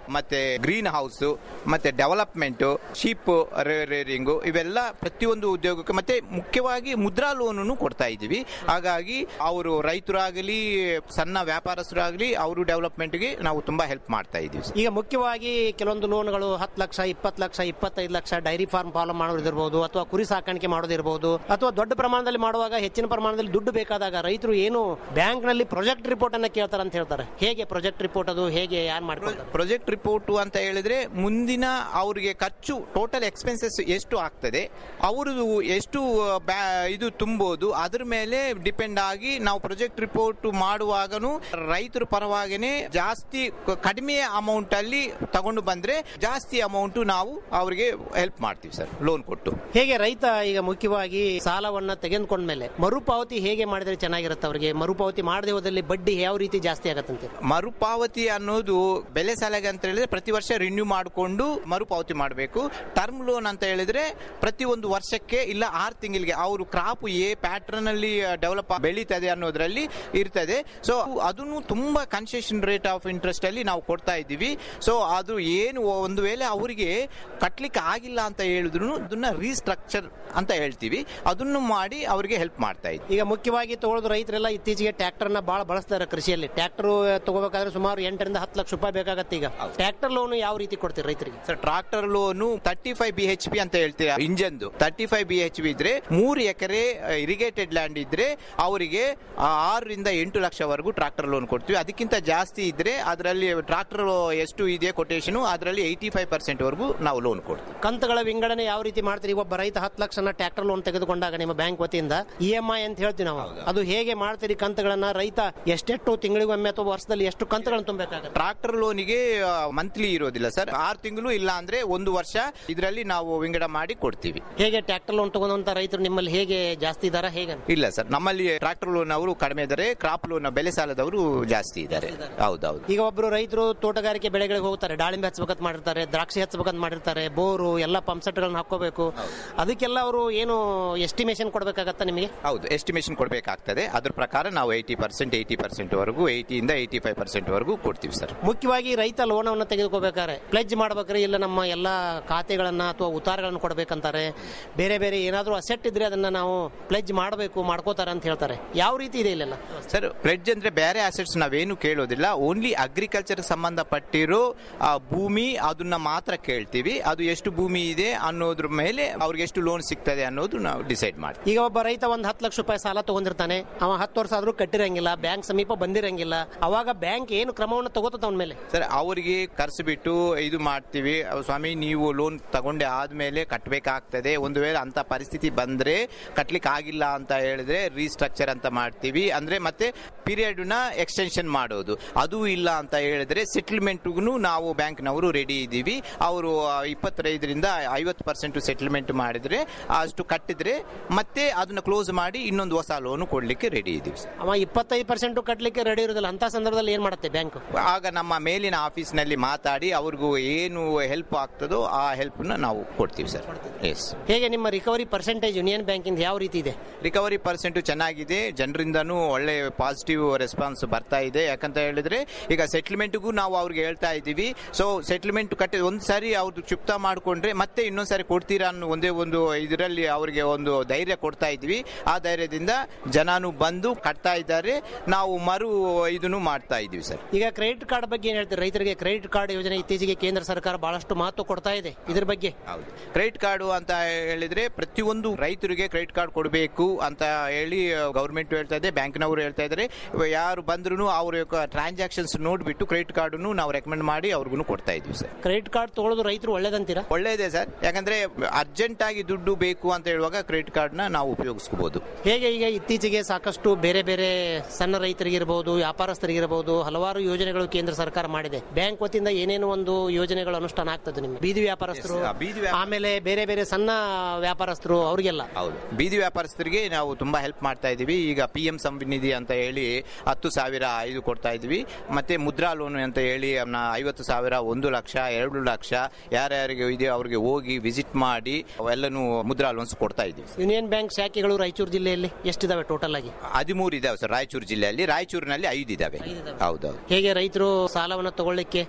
S14: ಮತ್ತೆ ಗ್ರೀನ್ ಹೌಸ್ ಮತ್ತೆ ಡೆವಲಪ್ಮೆಂಟ್ ಶೀಪ್ ರೇರಿಂಗು ಇವೆಲ್ಲ ಪ್ರತಿಯೊಂದು ಉದ್ಯೋಗಕ್ಕೆ ಮತ್ತೆ ಮುಖ್ಯವಾಗಿ ಮುದ್ರಾ ಲೋನ್ ಕೊಡ್ತಾ ಇದ್ದೀವಿ ಹಾಗಾಗಿ ಅವರು ರೈತರಾಗಲಿ ಸಣ್ಣ ವ್ಯಾಪಾರಸ್ಥರಾಗಲಿ ಅವರು ಡೆವಲಪ್ಮೆಂಟ್ಗೆ ನಾವು ತುಂಬಾ ಹೆಲ್ಪ್ ಮಾಡ್ತಾ ಇದ್ದೀವಿ ಸರ್.
S13: ಈಗ ಮುಖ್ಯವಾಗಿ ಕೆಲವೊಂದು ಲೋನ್ಗಳು ಹತ್ತು ಲಕ್ಷ ಇಪ್ಪತ್ತು ಲಕ್ಷ ಇಪ್ಪತ್ತೈದು ಲಕ್ಷ ಡೈರಿ ಫಾರ್ಮ್ ಫಾಲೋ ಮಾಡೋದಿರ್ಬೋದು ಅಥವಾ ಕುರಿ ಸಾಕಾಣಿಕೆ ಮಾಡೋದಿರ್ಬೋದು ಅಥವಾ ದೊಡ್ಡ ಪ್ರಮಾಣದಲ್ಲಿ ಮಾಡುವಾಗ ಹೆಚ್ಚಿನ ಪ್ರಮಾಣದಲ್ಲಿ ದುಡ್ಡು ಬೇಕಾದಾಗ ರೈತರು ಏನು ಬ್ಯಾಂಕ್ ನಲ್ಲಿ ಪ್ರಾಜೆಕ್ಟ್ ರಿಪೋರ್ಟ್ ಅನ್ನ ಕೇಳ್ತಾರೆ ಅಂತ ಹೇಳ್ತಾರೆ ಹೇಗೆ ಪ್ರಾಜೆಕ್ಟ್ ರಿಪೋರ್ಟ್ ಅದು ಹೇಗೆ ಯಾರು ಮಾಡ್ಕೊಳ್ತಾರೆ
S14: ಪ್ರಾಜೆಕ್ಟ್ ರಿಪೋರ್ಟ್ ಅಂತ ಹೇಳಿದ್ರೆ ಮುಂದಿನ ಅವರಿಗೆ ಖರ್ಚು ಟೋಟಲ್ ಎಕ್ಸ್ಪೆನ್ಸಸ್ ಎಷ್ಟು ಆಗ್ತದೆ ಅವ್ರದ್ದು ಎಷ್ಟು ಬ್ಯಾ- ಇದು ತುಂಬೋದು ಅದ್ರ ಮೇಲೆ ಡಿಪೆಂಡ್ ಆಗಿ ನಾವು ಪ್ರಾಜೆಕ್ಟ್ ರಿಪೋರ್ಟ್ ಮಾಡುವಾಗನು ರೈತರ ಪರವಾಗಿನೇ ಜಾಸ್ತಿ ಕ- ಕಡಿಮೆ ಅಮೌಂಟ್ ಅಲ್ಲಿ ತಗೊಂಡು ಬಂದ್ರೆ ಜಾಸ್ತಿ ಅಮೌಂಟ್ ನಾವು ಅವರಿಗೆ ಹೆಲ್ಪ್ ಮಾಡ್ತೀವಿ ಸರ್ ಲೋನ್ ಕೊಟ್ಟು
S13: ಹೇಗೆ ರೈತ ಈಗ ಮುಖ್ಯವಾಗಿ ಸಾಲವನ್ನ ತೆಗೆದುಕೊಂಡ್ಮೇಲೆ ಮರುಪಾವತಿ ಹೇಗೆ ಮಾಡಿದ್ರೆ ಚೆನ್ನಾಗಿರುತ್ತೆ ಅವರಿಗೆ ಮರುಪಾವತಿ ಮಾಡದೆ ಹೋದಲ್ಲಿ ಬಡ್ಡಿ ಯಾವ ರೀತಿ ಜಾಸ್ತಿ ಆಗತ್ತಂತೆ
S14: ಮರುಪಾವತಿ ಅನ್ನೋದು ಬೆಲೆ ಸಾಲಗೆ ಅಂತ ಹೇಳಿದ್ರೆ ಪ್ರತಿ ವರ್ಷ ರಿನ್ಯೂ ಮಾಡಿಕೊಂಡು ಮರುಪಾವತಿ ಮಾಡಬೇಕು ಟರ್ಮ್ ಲೋನ್ ಅಂತ ಹೇಳಿದ್ರೆ ಪ್ರತಿ ಒಂದು ವರ್ಷಕ್ಕೆ ಇಲ್ಲ ಆರು ತಿಂಗಳಿಗೆ ಅವರು ಕ್ರಾಪ್ ಏ ಪ್ಯಾಟ್ರನ್ ಅಲ್ಲಿ ಡೆವಲಪ್ ಬೆಳೀತದೆ ಅನ್ನೋದ್ರಲ್ಲಿ ಇರ್ತದೆ ಸೊ ಅದನ್ನು ತುಂಬಾ ಕನ್ಸೆಷನ್ ರೇಟ್ ಆಫ್ ಇಂಟ್ರೆಸ್ಟ್ ಅಲ್ಲಿ ನಾವು ಕೊಡ್ತಾ ಇದ್ದೀವಿ ಸೊ ಅದು ಏನು ಒಂದು ವೇಳೆ ಅವರಿಗೆ ಕಟ್ಲಿಕ್ಕೆ ಆಗಿಲ್ಲ ಅಂತ ಹೇಳಿದ್ರು ಅದನ್ನ ರೀಸ್ಟ್ರಕ್ಚರ್ ಅಂತ ಹೇಳ್ತೀವಿ ಅದನ್ನು ಮಾಡಿ ಅವರಿಗೆ ಹೆಲ್ಪ್ ಮಾಡ್ತಾ ಇದ್ದೀವಿ
S13: ಈಗ ಮುಖ್ಯವಾಗಿ ತಗೊಳ್ಳೋದು ರೈತರೆಲ್ಲ ಇತ್ತೀಚೆಗೆ ಟ್ರ್ಯಾಕ್ಟರ್ ನ ಬಹಳ ಬಳಸ್ತಾರೆ ಕೃಷಿಯಲ್ಲಿ ಟ್ರ್ಯಾಕ್ಟರ್ ತಗೋಬೇಕಾದ್ರೆ ಸುಮಾರು ಎಂಟರಿಂದ ಹತ್ತು ಲಕ್ಷ ರೂಪಾಯಿ ಬೇಕಾಗತ್ತೆ ಈಗ ಟ್ರ್ಯಾಕ್ಟರ್ ಲೋನ್ ಯಾವ ರೀತಿ ಕೊಡ್ತೀರಿ ರೈತರಿಗೆ
S14: sir tractor loan thirty five B H P ಅಂತ ಹೇಳ್ತೀವಿ ಇಂಜನ್ದು thirty five B H P ಇದ್ರೆ ಮೂರು ಎಕರೆ ಇರಿಗೇಟೆಡ್ ಲ್ಯಾಂಡ್ ಇದ್ರೆ ಅವರಿಗೆ ಆರರಿಂದ ಎಂಟು ಲಕ್ಷವರೆಗೂ ಟ್ರಾಕ್ಟರ್ ಲೋನ್ ಕೊಡ್ತೀವಿ ಅದಕ್ಕಿಂತ ಜಾಸ್ತಿ ಇದ್ರೆ ಅದರಲ್ಲಿ ಟ್ರಾಕ್ಟರ್ ಎಷ್ಟು ಇದೆ ಕೊಟೇಶನ್ ಅದರಲ್ಲಿ ಏಯ್ಟಿ ಫೈವ್ ಪರ್ಸೆಂಟ್ ವರೆಗೂ ನಾವು ಲೋನ್ ಕೊಡ್ತೀವಿ
S13: ಕಂತುಗಳ ವಿಂಗಡಣೆ ಯಾವ ರೀತಿ ಮಾಡ್ತೀರಿ ಒಬ್ಬ ರೈತ ಹತ್ತು ಲಕ್ಷನ ಟ್ರ್ಯಾಕ್ಟರ್ ಲೋನ್ ತೆಗೆದುಕೊಂಡಾಗ ನಿಮ್ಮ ಬ್ಯಾಂಕ್ ವತಿಯಿಂದ ಇ ಎಂ ಐ ಅಂತ ಹೇಳ್ತೀವಿ ನಾವು ಅದು ಹೇಗೆ ಮಾಡ್ತೀರಿ ಕಂತುಗಳನ್ನ ರೈತ ಎಷ್ಟೆಷ್ಟು ತಿಂಗಳಿಗೊಮ್ಮೆ ಅಥವಾ ವರ್ಷದಲ್ಲಿ ಎಷ್ಟು ಕಂತುಗಳನ್ನು ತುಂಬಬೇಕಾಗುತ್ತೆ
S14: ಟ್ರಾಕ್ಟರ್ ಲೋನಿಗೆ ಮಂತ್ಲಿ ಇರೋದಿಲ್ಲ ಸರ್ ಆರು ತಿಂಗಳು ಇಲ್ಲ ಅಂದ್ರೆ ಒಂದು ವರ್ಷ ಇದರಲ್ಲಿ ನಾವು ವಿಂಗಡ ಮಾಡಿ ಕೊಡ್ತೀವಿ
S13: ಹೇಗೆ ಟ್ರ್ಯಾಕ್ಟರ್ ಲೋನ್ ತಗೊಂಡಂತ ರೈತರು ನಿಮ್ಮಲ್ಲಿ ಹೇಗೆ ಜಾಸ್ತಿ ಇದಾರ ಹೇಗೆ
S14: ಇಲ್ಲ ಸರ್ ನಮ್ಮಲ್ಲಿ ಟ್ರಾಕ್ಟರ್ ಲೋನ್ ಅವರು ಕಡಿಮೆ ಇದ್ದಾರೆ ಕ್ರಾಪ್ ಲೋನ್ ಬೆಲೆ ಸಾಲದವರು ಜಾಸ್ತಿ ಇದ್ದಾರೆ ಹೌದೌದು
S13: ಈಗ ಒಬ್ರು ರೈತರು ತೋಟಗಾರಿಕೆ ಬೆಳೆಗಳಿಗೆ ಹೋಗ್ತಾರೆ ದಾಳಿಂಬೆ ಹಚ್ಬೇಕಂತ ಮಾಡಿರ್ತಾರೆ ದ್ರಾಕ್ಷಿ ಹಚ್ಬೇಕಂತ ಮಾಡಿರ್ತಾರೆ ಬೋರು ಎಲ್ಲ ಪಂಪ್ ಸೆಟ್ಗಳನ್ನ ಹಾಕೋಬೇಕು ಅದಕ್ಕೆಲ್ಲ ಅವರು ಏನು ಎಸ್ಟಿಮೇಷನ್ ಕೊಡ್ಬೇಕಾಗತ್ತ ನಿಮಗೆ
S14: ಹೌದು ಎಸ್ಟಿಮೇಷನ್ ಕೊಡಬೇಕಾಗ್ತದೆ ಅದ್ರ ಪ್ರಕಾರ ನಾವು ಏಯ್ಟಿ ಪರ್ಸೆಂಟ್ ಏಯ್ಟಿ ಪರ್ಸೆಂಟ್ ವರೆಗೂ ಏಯ್ಟಿಯಿಂದ ಏಯ್ಟಿ ಫೈವ್ ಪರ್ಸೆಂಟ್ ವರೆಗೂ ಕೊಡ್ತೀವಿ ಸರ್
S13: ಮುಖ್ಯವಾಗಿ ರೈತ ಲೋನವನ್ನು ತೆಗೆದುಕೋಬೇಕಾದ್ರೆ ಪ್ಲೆಜ್ ಮಾಡ್ಬೇಕ್ರೆ ಇಲ್ಲ ನಮ್ಮ ಎಲ್ಲ ಖಾತೆಗಳನ್ನ ಅಥವಾ ಉತ್ತಾರಗಳನ್ನು ಕೊಡಬೇಕಂತಾರೆ ಬೇರೆ ಬೇರೆ ಏನಾದರೂ ಅಸೆಟ್ ಇದ್ರೆ ಅದನ್ನ ನಾವು ಪ್ಲೆಜ್ ಮಾಡಬೇಕು ಮಾಡ್ಕೋತಾರೆ ಅಂತ ಹೇಳ್ತಾರೆ ಯಾವ ರೀತಿ ಇದೆ ಇಲ್ಲೆಲ್ಲ
S14: ಸರ್ ಪ್ಲೆಡ್ಜ್ ಅಂದ್ರೆ ಬೇರೆ ಅಸೆಟ್ಸ್ ನಾವೇನು ಕೇಳೋದಿಲ್ಲ ಓನ್ಲಿ ಅಗ್ರಿಕಲ್ಚರ್ ಸಂಬಂಧಪಟ್ಟಿರೋ ಆ, ಭೂಮಿ ಅದನ್ನ ಮಾತ್ರ ಕೇಳ್ತೀವಿ ಅದು ಎಷ್ಟು ಭೂಮಿ ಇದೆ ಅನ್ನೋದ್ರ ಮೇಲೆ ಅವ್ರಿಗೆ ಎಷ್ಟು ಲೋನ್ ಸಿಗ್ತದೆ ಅನ್ನೋದು ನಾವು ಡಿಸೈಡ್ ಮಾಡ್ತೀವಿ
S13: ಈಗ ಒಬ್ಬ ರೈತ ಒಂದು ಹತ್ತು ಲಕ್ಷ ರೂಪಾಯಿ ಸಾಲ ತಗೊಂಡಿರ್ತಾನೆ ಅವ ಹತ್ತು ವರ್ಷ ಆದ್ರೂ ಕಟ್ಟಿರಂಗಿಲ್ಲ ಬ್ಯಾಂಕ್ ಸಮೀಪ ಬಂದಿರಂಗಿಲ್ಲ ಅವಾಗ ಬ್ಯಾಂಕ್ ಏನು ಕ್ರಮವನ್ನು ತಗೋತದ ಅವನ ಮೇಲೆ
S14: ಸರ್ ಅವರಿಗೆ ಕರೆಸಿಬಿಟ್ಟು ಇದು ಮಾಡ್ತೀವಿ ಅಹ್, ಸ್ವಾಮಿ ನೀವು ಲೋನ್ ತಗೊಂಡೆ ಆದ್ಮೇಲೆ ಕಟ್ಟಬೇಕಾಗ್ತದೆ ಒಂದು ವೇಳೆ ಅಂತ ಪರಿಸ್ಥಿತಿ ಬಂದ್ರೆ ಕಟ್ಲಿಕ್ಕೆ ಆಗಿಲ್ಲ ಅಂತ ಹೇಳಿದ್ರೆ ರೀಸ್ಟ್ರಕ್ಚರ್ ಅಂತ ಮಾಡ್ತೀವಿ ಅಂದ್ರೆ ಮತ್ತೆ ಪೀರಿಯಡ್ ನ ಎಕ್ಸ್ಟೆನ್ಷನ್ ಮಾಡೋದು ಅದು ಇಲ್ಲ ಅಂತ ಹೇಳಿದ್ರೆ ಸೆಟಲ್ಮೆಂಟ್ಗೂ ನಾವು ಬ್ಯಾಂಕ್ನವರು ರೆಡಿ ಇದ್ದೀವಿ ಅವರು ಇಪ್ಪತ್ತೈದರಿಂದ ಐವತ್ತು ಪರ್ಸೆಂಟ್ ಸೆಟಲ್ಮೆಂಟ್ ಮಾಡಿದ್ರೆ ಅಷ್ಟು ಕಟ್ಟಿದ್ರೆ ಮತ್ತೆ ಅದನ್ನ ಕ್ಲೋಸ್ ಮಾಡಿ ಇನ್ನೊಂದು ಹೊಸ ಲೋನ್ ಕೊಡ್ಲಿಕ್ಕೆ ರೆಡಿ ಇದ್ದೀವಿ ಸರ್
S13: ಅವ ಇಪ್ಪತ್ತೈದು ಪರ್ಸೆಂಟ್ ಕಟ್ಟಲಿಕ್ಕೆ ರೆಡಿ ಇರೋದಿಲ್ಲ ಅಂತ ಸಂದರ್ಭದಲ್ಲಿ ಏನ್ ಮಾಡುತ್ತೆ ಬ್ಯಾಂಕ್
S14: ಆಗ ನಮ್ಮ ಮೇಲಿನ ಆಫೀಸ್ ನಲ್ಲಿ ಮಾತಾಡಿ ಅವ್ರಿಗೂ ಏನು ಹೆಲ್ಪ್ ಆಗ್ತದೋ ಆ ಹೆಲ್ಪ್ ನಾವು ಕೊಡ್ತೀವಿ ಸರ್ ಎಸ್
S13: ಹೇಗೆ ನಿಮ್ಮ ರಿಕವರಿ ಪರ್ಸೆಂಟೇಜ್ ಯೂನಿಯನ್ ಬ್ಯಾಂಕ್ ಇಂದ ಯಾವ ರೀತಿ ಇದೆ
S14: ರಿಕವರಿ ಪರ್ಸೆಂಟ್ ಚೆನ್ನಾಗಿದೆ ಜನರಿಂದನೂ ಒಳ್ಳೆ ಪಾಸಿಟಿವ್ ರೆಸ್ಪಾನ್ಸ್ ಬರ್ತಾ ಇದೆ ಯಾಕಂತ ಹೇಳಿದ್ರೆ ಈಗ ಸೆಟ್ಲ್ಮೆಂಟ್ಗೂ ನಾವು ಅವ್ರಿಗೆ ಹೇಳ್ತಾ ಇದ್ದೀವಿ ಸೊ ಸೆಟ್ಲ್ಮೆಂಟ್ ಕಟ್ಟಿ ಒಂದ್ ಸಾರಿ ಅವ್ರದ್ದು ಚುಪ್ತ ಮಾಡ್ಕೊಂಡ್ರೆ ಮತ್ತೆ ಇನ್ನೊಂದ್ ಸಾರಿ ಕೊಡ್ತೀರಾ ಅನ್ನೋ ಒಂದೇ ಒಂದು ಇದರಲ್ಲಿ ಅವರಿಗೆ ಒಂದು ಧೈರ್ಯ ಕೊಡ್ತಾ ಇದ್ವಿ ಆ ಧೈರ್ಯದಿಂದ ಜನನು ಬಂದು ಕಟ್ತಾ ಇದ್ದಾರೆ ನಾವು ಮರು ಇದನ್ನು ಮಾಡ್ತಾ ಇದೀವಿ ಸರ್
S13: ಈಗ ಕ್ರೆಡಿಟ್ ಕಾರ್ಡ್ ಬಗ್ಗೆ ಏನ್ ಹೇಳ್ತೀರಿ ರೈತರಿಗೆ ಕ್ರೆಡಿಟ್ ಕಾರ್ಡ್ ಯೋಜನೆ ಇತ್ತೀಚೆಗೆ ಕೇಂದ್ರ ಸರ್ಕಾರ ಬಹಳಷ್ಟು ಮಹತ್ವ ಕೊಡ್ತಾ ಇದೆ ಇದ್ರ ಬಗ್ಗೆ
S14: ಹೌದು ಕ್ರೆಡಿಟ್ ಕಾರ್ಡ್ ಅಂತ ಹೇಳಿದ್ರೆ ಪ್ರತಿಯೊಂದು ರೈತರಿಗೆ ಕ್ರೆಡಿಟ್ ಕಾರ್ಡ್ ಕೊಡಬೇಕು ಅಂತ ಹೇಳಿ ಗೌರ್ಮೆಂಟ್ ಹೇಳ್ತಾ ಇದೆ ಬ್ಯಾಂಕ್ನವರು ಹೇಳ್ತಾ ಇದ್ದಾರೆ ಯಾರು ಬಂದ್ರು ಅವ್ರ ಟ್ರಾನ್ಸಾಕ್ಷನ್ಸ್ ನೋಡ್ಬಿಟ್ಟು ಕ್ರೆಡಿಟ್ ಕಾರ್ಡ್ ನಾವು ರೆಕಮೆಂಡ್ ಮಾಡಿ ಅವ್ರಿಗೂ ಕೊಡ್ತಾ ಇದೀವಿ ಸರ್
S13: ಕ್ರೆಡಿಟ್ ಕಾರ್ಡ್ ತಗೊಳ್ಳೋದು ರೈತರು ಒಳ್ಳೇದಂತೀರಾ
S14: ಒಳ್ಳೇದೇ ಸರ್ ಯಾಕಂದ್ರೆ ಅರ್ಜೆಂಟ್ ಆಗಿ ದುಡ್ಡು ಬೇಕು ಅಂತ ಹೇಳುವಾಗ ಕ್ರೆಡಿಟ್ ಕಾರ್ಡ್ ನ ನಾವು ಉಪಯೋಗಿಸಬಹುದು
S13: ಹೇಗೆ ಈಗ ಇತ್ತೀಚೆಗೆ ಸಾಕಷ್ಟು ಬೇರೆ ಬೇರೆ ಸಣ್ಣ ರೈತರಿಗಿರಬಹುದು ವ್ಯಾಪಾರಸ್ಥರಿಗಿರಬಹುದು ಹಲವಾರು ಯೋಜನೆಗಳು ಕೇಂದ್ರ ಸರ್ಕಾರ ಮಾಡಿದೆ ಬ್ಯಾಂಕ್ ವತಿಯಿಂದ ಏನೇನು ಒಂದು ಯೋಜನೆಗಳು ಅನುಷ್ಠಾನ ಆಗ್ತದೆ ನಿಮ್ಗೆ ಬೀದಿ ವ್ಯಾಪಾರಸ್ಥರು
S14: Yes, ಆ ಬೀದಿ ವ್ಯಾಪಾರ-
S13: ಆಮೇಲೆ ಬೇರೆ ಬೇರೆ ಸಣ್ಣ ವ್ಯಾಪಾರಸ್ಥರು ಅವ್ರಿಗೆಲ್ಲ
S14: ಹೌದು ಬೀದಿ ವ್ಯಾಪಾರಸ್ಥರಿಗೆ ನಾವು ತುಂಬಾ ಹೆಲ್ಪ್ ಮಾಡ್ತಾ ಇದೀವಿ ಈಗ ಪಿ ಎಂ ಸಂನಿಧಿ ಅಂತ ಹೇಳಿ ಹತ್ತು ಸಾವಿರ ಐದು ಕೊಡ್ತಾ ಇದೀವಿ ಮತ್ತೆ ಮುದ್ರಾ ಲೋನ್ ಅಂತ ಹೇಳಿ ಅವ್ನ ಐವತ್ತು ಸಾವಿರ ಒಂದು ಲಕ್ಷ ಎರಡು ಲಕ್ಷ ಯಾರ್ಯಾರಿಗೆ ಇದೆ ಅವ್ರಿಗೆ ಹೋಗಿ ವಿಸಿಟ್ ಮಾಡಿ ಅವೆಲ್ಲನೂ ಮುದ್ರಾ ಲೋನ್ಸ್ ಕೊಡ್ತಾ ಇದೀವಿ
S13: ಯೂನಿಯನ್ ಬ್ಯಾಂಕ್ ಶಾಖೆಗಳು ರಾಯಚೂರು ಜಿಲ್ಲೆಯಲ್ಲಿ ಎಷ್ಟಿದಾವೆ ಟೋಟಲ್ ಆಗಿ
S14: ಹದಿಮೂರು ಇದಾವೆ ಸರ್ ರಾಯಚೂರು ಜಿಲ್ಲೆಯಲ್ಲಿ ರಾಯಚೂರಿನಲ್ಲಿ ಐದು ಇದಾವೆ ಹೌದೌದು
S13: ಹೇಗೆ ರೈತರು ಸಾಲವನ್ನು ತಗೊಳ್ಳಿಕ್ಕೆ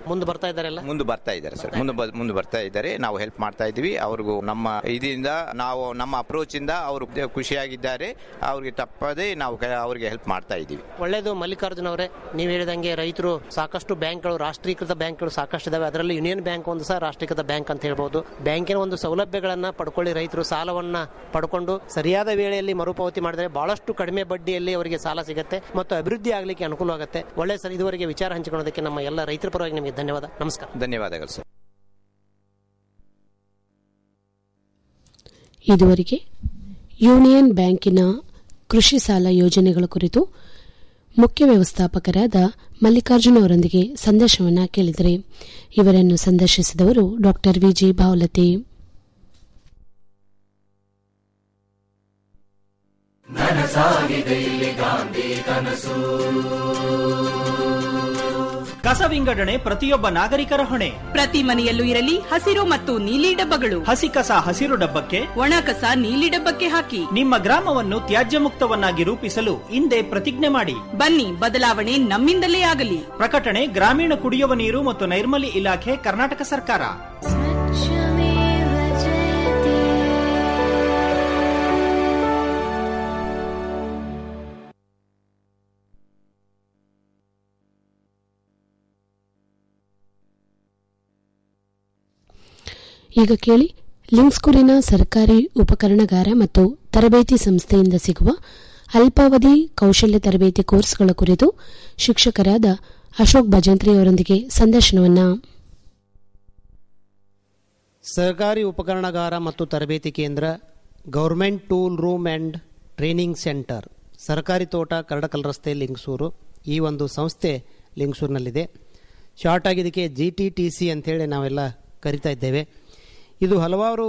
S13: ಮುಂದೆ ಬರ್ತಾ ಇದ್ದಾರೆಲ್ಲ
S14: ಮುಂದೆ ಬರ್ತಾ ಇದ್ದಾರೆ ಸರ್ ಮುಂದೆ ಬ- ಮುಂದೆ ಬರ್ತಾ ಇದ್ದಾರೆ ನಾವು ಹೆಲ್ಪ್ ಮಾಡ್ತಾ ಇದ್ದೀವಿ ಅವ್ರಿಗೂ ನಮ್ಮ ಇದರಿಂದ ನಾವು ನಮ್ಮ ಅಪ್ರೋಚ್ ಇಂದ ಅವರು ಖುಷಿಯಾಗಿದ್ದಾರೆ ಅವ್ರಿಗೆ ತಪ್ಪದೆ ನಾವು ಕೆ- ಅವ್ರಿಗೆ ಹೆಲ್ಪ್ ಮಾಡ್ತಾ ಇದ್ದೀವಿ
S13: ಒಳ್ಳೇದು ಮಲ್ಲಿಕಾರ್ಜುನ್ ಅವರೇ ನೀವು ಹೇಳಿದಂಗೆ ರೈತರು ಸಾಕಷ್ಟು ಬ್ಯಾಂಕ್ಗಳು ರಾಷ್ಟ್ರೀಕೃತ ಬ್ಯಾಂಕ್ಗಳು ಸಾಕಷ್ಟು ಇದಾವೆ ಅದರಲ್ಲಿ ಯೂನಿಯನ್ ಬ್ಯಾಂಕ್ ಒಂದು ಸಹ ರಾಷ್ಟ್ರೀಕೃತ ಬ್ಯಾಂಕ್ ಅಂತ ಹೇಳ್ಬೋದು ಬ್ಯಾಂಕಿನ ಒಂದು ಸೌಲಭ್ಯಗಳನ್ನ ಪಡ್ಕೊಳ್ಳಿ ರೈತರು ಸಾಲವನ್ನ ಪಡ್ಕೊಂಡು ಸರಿಯಾದ ವೇಳೆಯಲ್ಲಿ ಮರುಪಾವತಿ ಮಾಡಿದ್ರೆ ಬಹಳಷ್ಟು ಕಡಿಮೆ ಬಡ್ಡಿಯಲ್ಲಿ ಅವರಿಗೆ ಸಾಲ ಸಿಗುತ್ತೆ ಮತ್ತು ಅಭಿವೃದ್ಧಿ ಆಗಲಿಕ್ಕೆ ಅನುಕೂಲ ಆಗುತ್ತೆ ಒಳ್ಳೆ ಸರ್ ಇದುವರೆಗೆ ವಿಚಾರ ಹಂಚಿಕೊಳ್ಳೋದಕ್ಕೆ ನಮ್ಮ ಎಲ್ಲ ರೈತರ ಪರವಾಗಿ ನಿಮಗೆ ಧನ್ಯವಾದ ನಮಸ್ಕಾರ
S14: ಧನ್ಯವಾದಗಳು ಸರ್
S1: ಇದುವರೆಗೆ ಯೂನಿಯನ್ ಬ್ಯಾಂಕಿನ ಕೃಷಿ ಸಾಲ ಯೋಜನೆಗಳ ಕುರಿತು ಮುಖ್ಯ ವ್ಯವಸ್ಥಾಪಕರಾದ ಮಲ್ಲಿಕಾರ್ಜುನ ಅವರೊಂದಿಗೆ ಸಂದರ್ಶನವನ್ನ ಕೇಳಿದರೆ ಇವರನ್ನು ಸಂದರ್ಶಿಸಿದವರು ಡಾ ವಿಜಿ ಭಾವಲತಿ
S15: ನನಸಾಗಿದೆ ಇಲ್ಲಿ ಗಾಂಧಿ ಕನಸು
S16: ಕಸ ವಿಂಗಡಣೆ ಪ್ರತಿಯೊಬ್ಬ ನಾಗರಿಕರ ಹೊಣೆ
S17: ಪ್ರತಿ ಮನೆಯಲ್ಲೂ ಇರಲಿ ಹಸಿರು ಮತ್ತು ನೀಲಿ ಡಬ್ಬಗಳು
S16: ಹಸಿ ಕಸ ಹಸಿರು ಡಬ್ಬಕ್ಕೆ
S17: ಒಣ ಕಸ ನೀಲಿ ಡಬ್ಬಕ್ಕೆ ಹಾಕಿ
S16: ನಿಮ್ಮ ಗ್ರಾಮವನ್ನು ತ್ಯಾಜ್ಯ ಮುಕ್ತವನ್ನಾಗಿ ರೂಪಿಸಲು ಹಿಂದೆ ಪ್ರತಿಜ್ಞೆ ಮಾಡಿ
S17: ಬನ್ನಿ ಬದಲಾವಣೆ ನಮ್ಮಿಂದಲೇ ಆಗಲಿ
S16: ಪ್ರಕಟಣೆ ಗ್ರಾಮೀಣ ಕುಡಿಯುವ ನೀರು ಮತ್ತು ನೈರ್ಮಲ್ಯ ಇಲಾಖೆ ಕರ್ನಾಟಕ ಸರ್ಕಾರ
S1: ಈಗ ಕೇಳಿ ಲಿಂಕ್ಸ್ಕೂರಿನ ಸರ್ಕಾರಿ ಉಪಕರಣಗಾರ ಮತ್ತು ತರಬೇತಿ ಸಂಸ್ಥೆಯಿಂದ ಸಿಗುವ ಅಲ್ಪಾವಧಿ ಕೌಶಲ್ಯ ತರಬೇತಿ ಕೋರ್ಸ್ಗಳ ಕುರಿತು ಶಿಕ್ಷಕರಾದ ಅಶೋಕ್ ಭಜಂತ್ರಿ ಅವರೊಂದಿಗೆ ಸಂದರ್ಶನವನ್ನ
S13: ಸರ್ಕಾರಿ ಉಪಕರಣಗಾರ ಮತ್ತು ತರಬೇತಿ ಕೇಂದ್ರ government tool room and training centre ಸರ್ಕಾರಿ ತೋಟ ಕರಡಕಲ್ ರಸ್ತೆ ಲಿಂಗಸೂರು ಈ ಒಂದು ಸಂಸ್ಥೆ ಲಿಂಗಸೂರಿನಲ್ಲಿದೆ ಶಾರ್ಟ್ ಆಗಿ ಇದಕ್ಕೆ ಜಿ ಟಿ ಟಿ ಸಿ ಅಂತೇಳಿ ನಾವೆಲ್ಲ ಕರಿತಾ ಇದ್ದೇವೆ ಇದು ಹಲವಾರು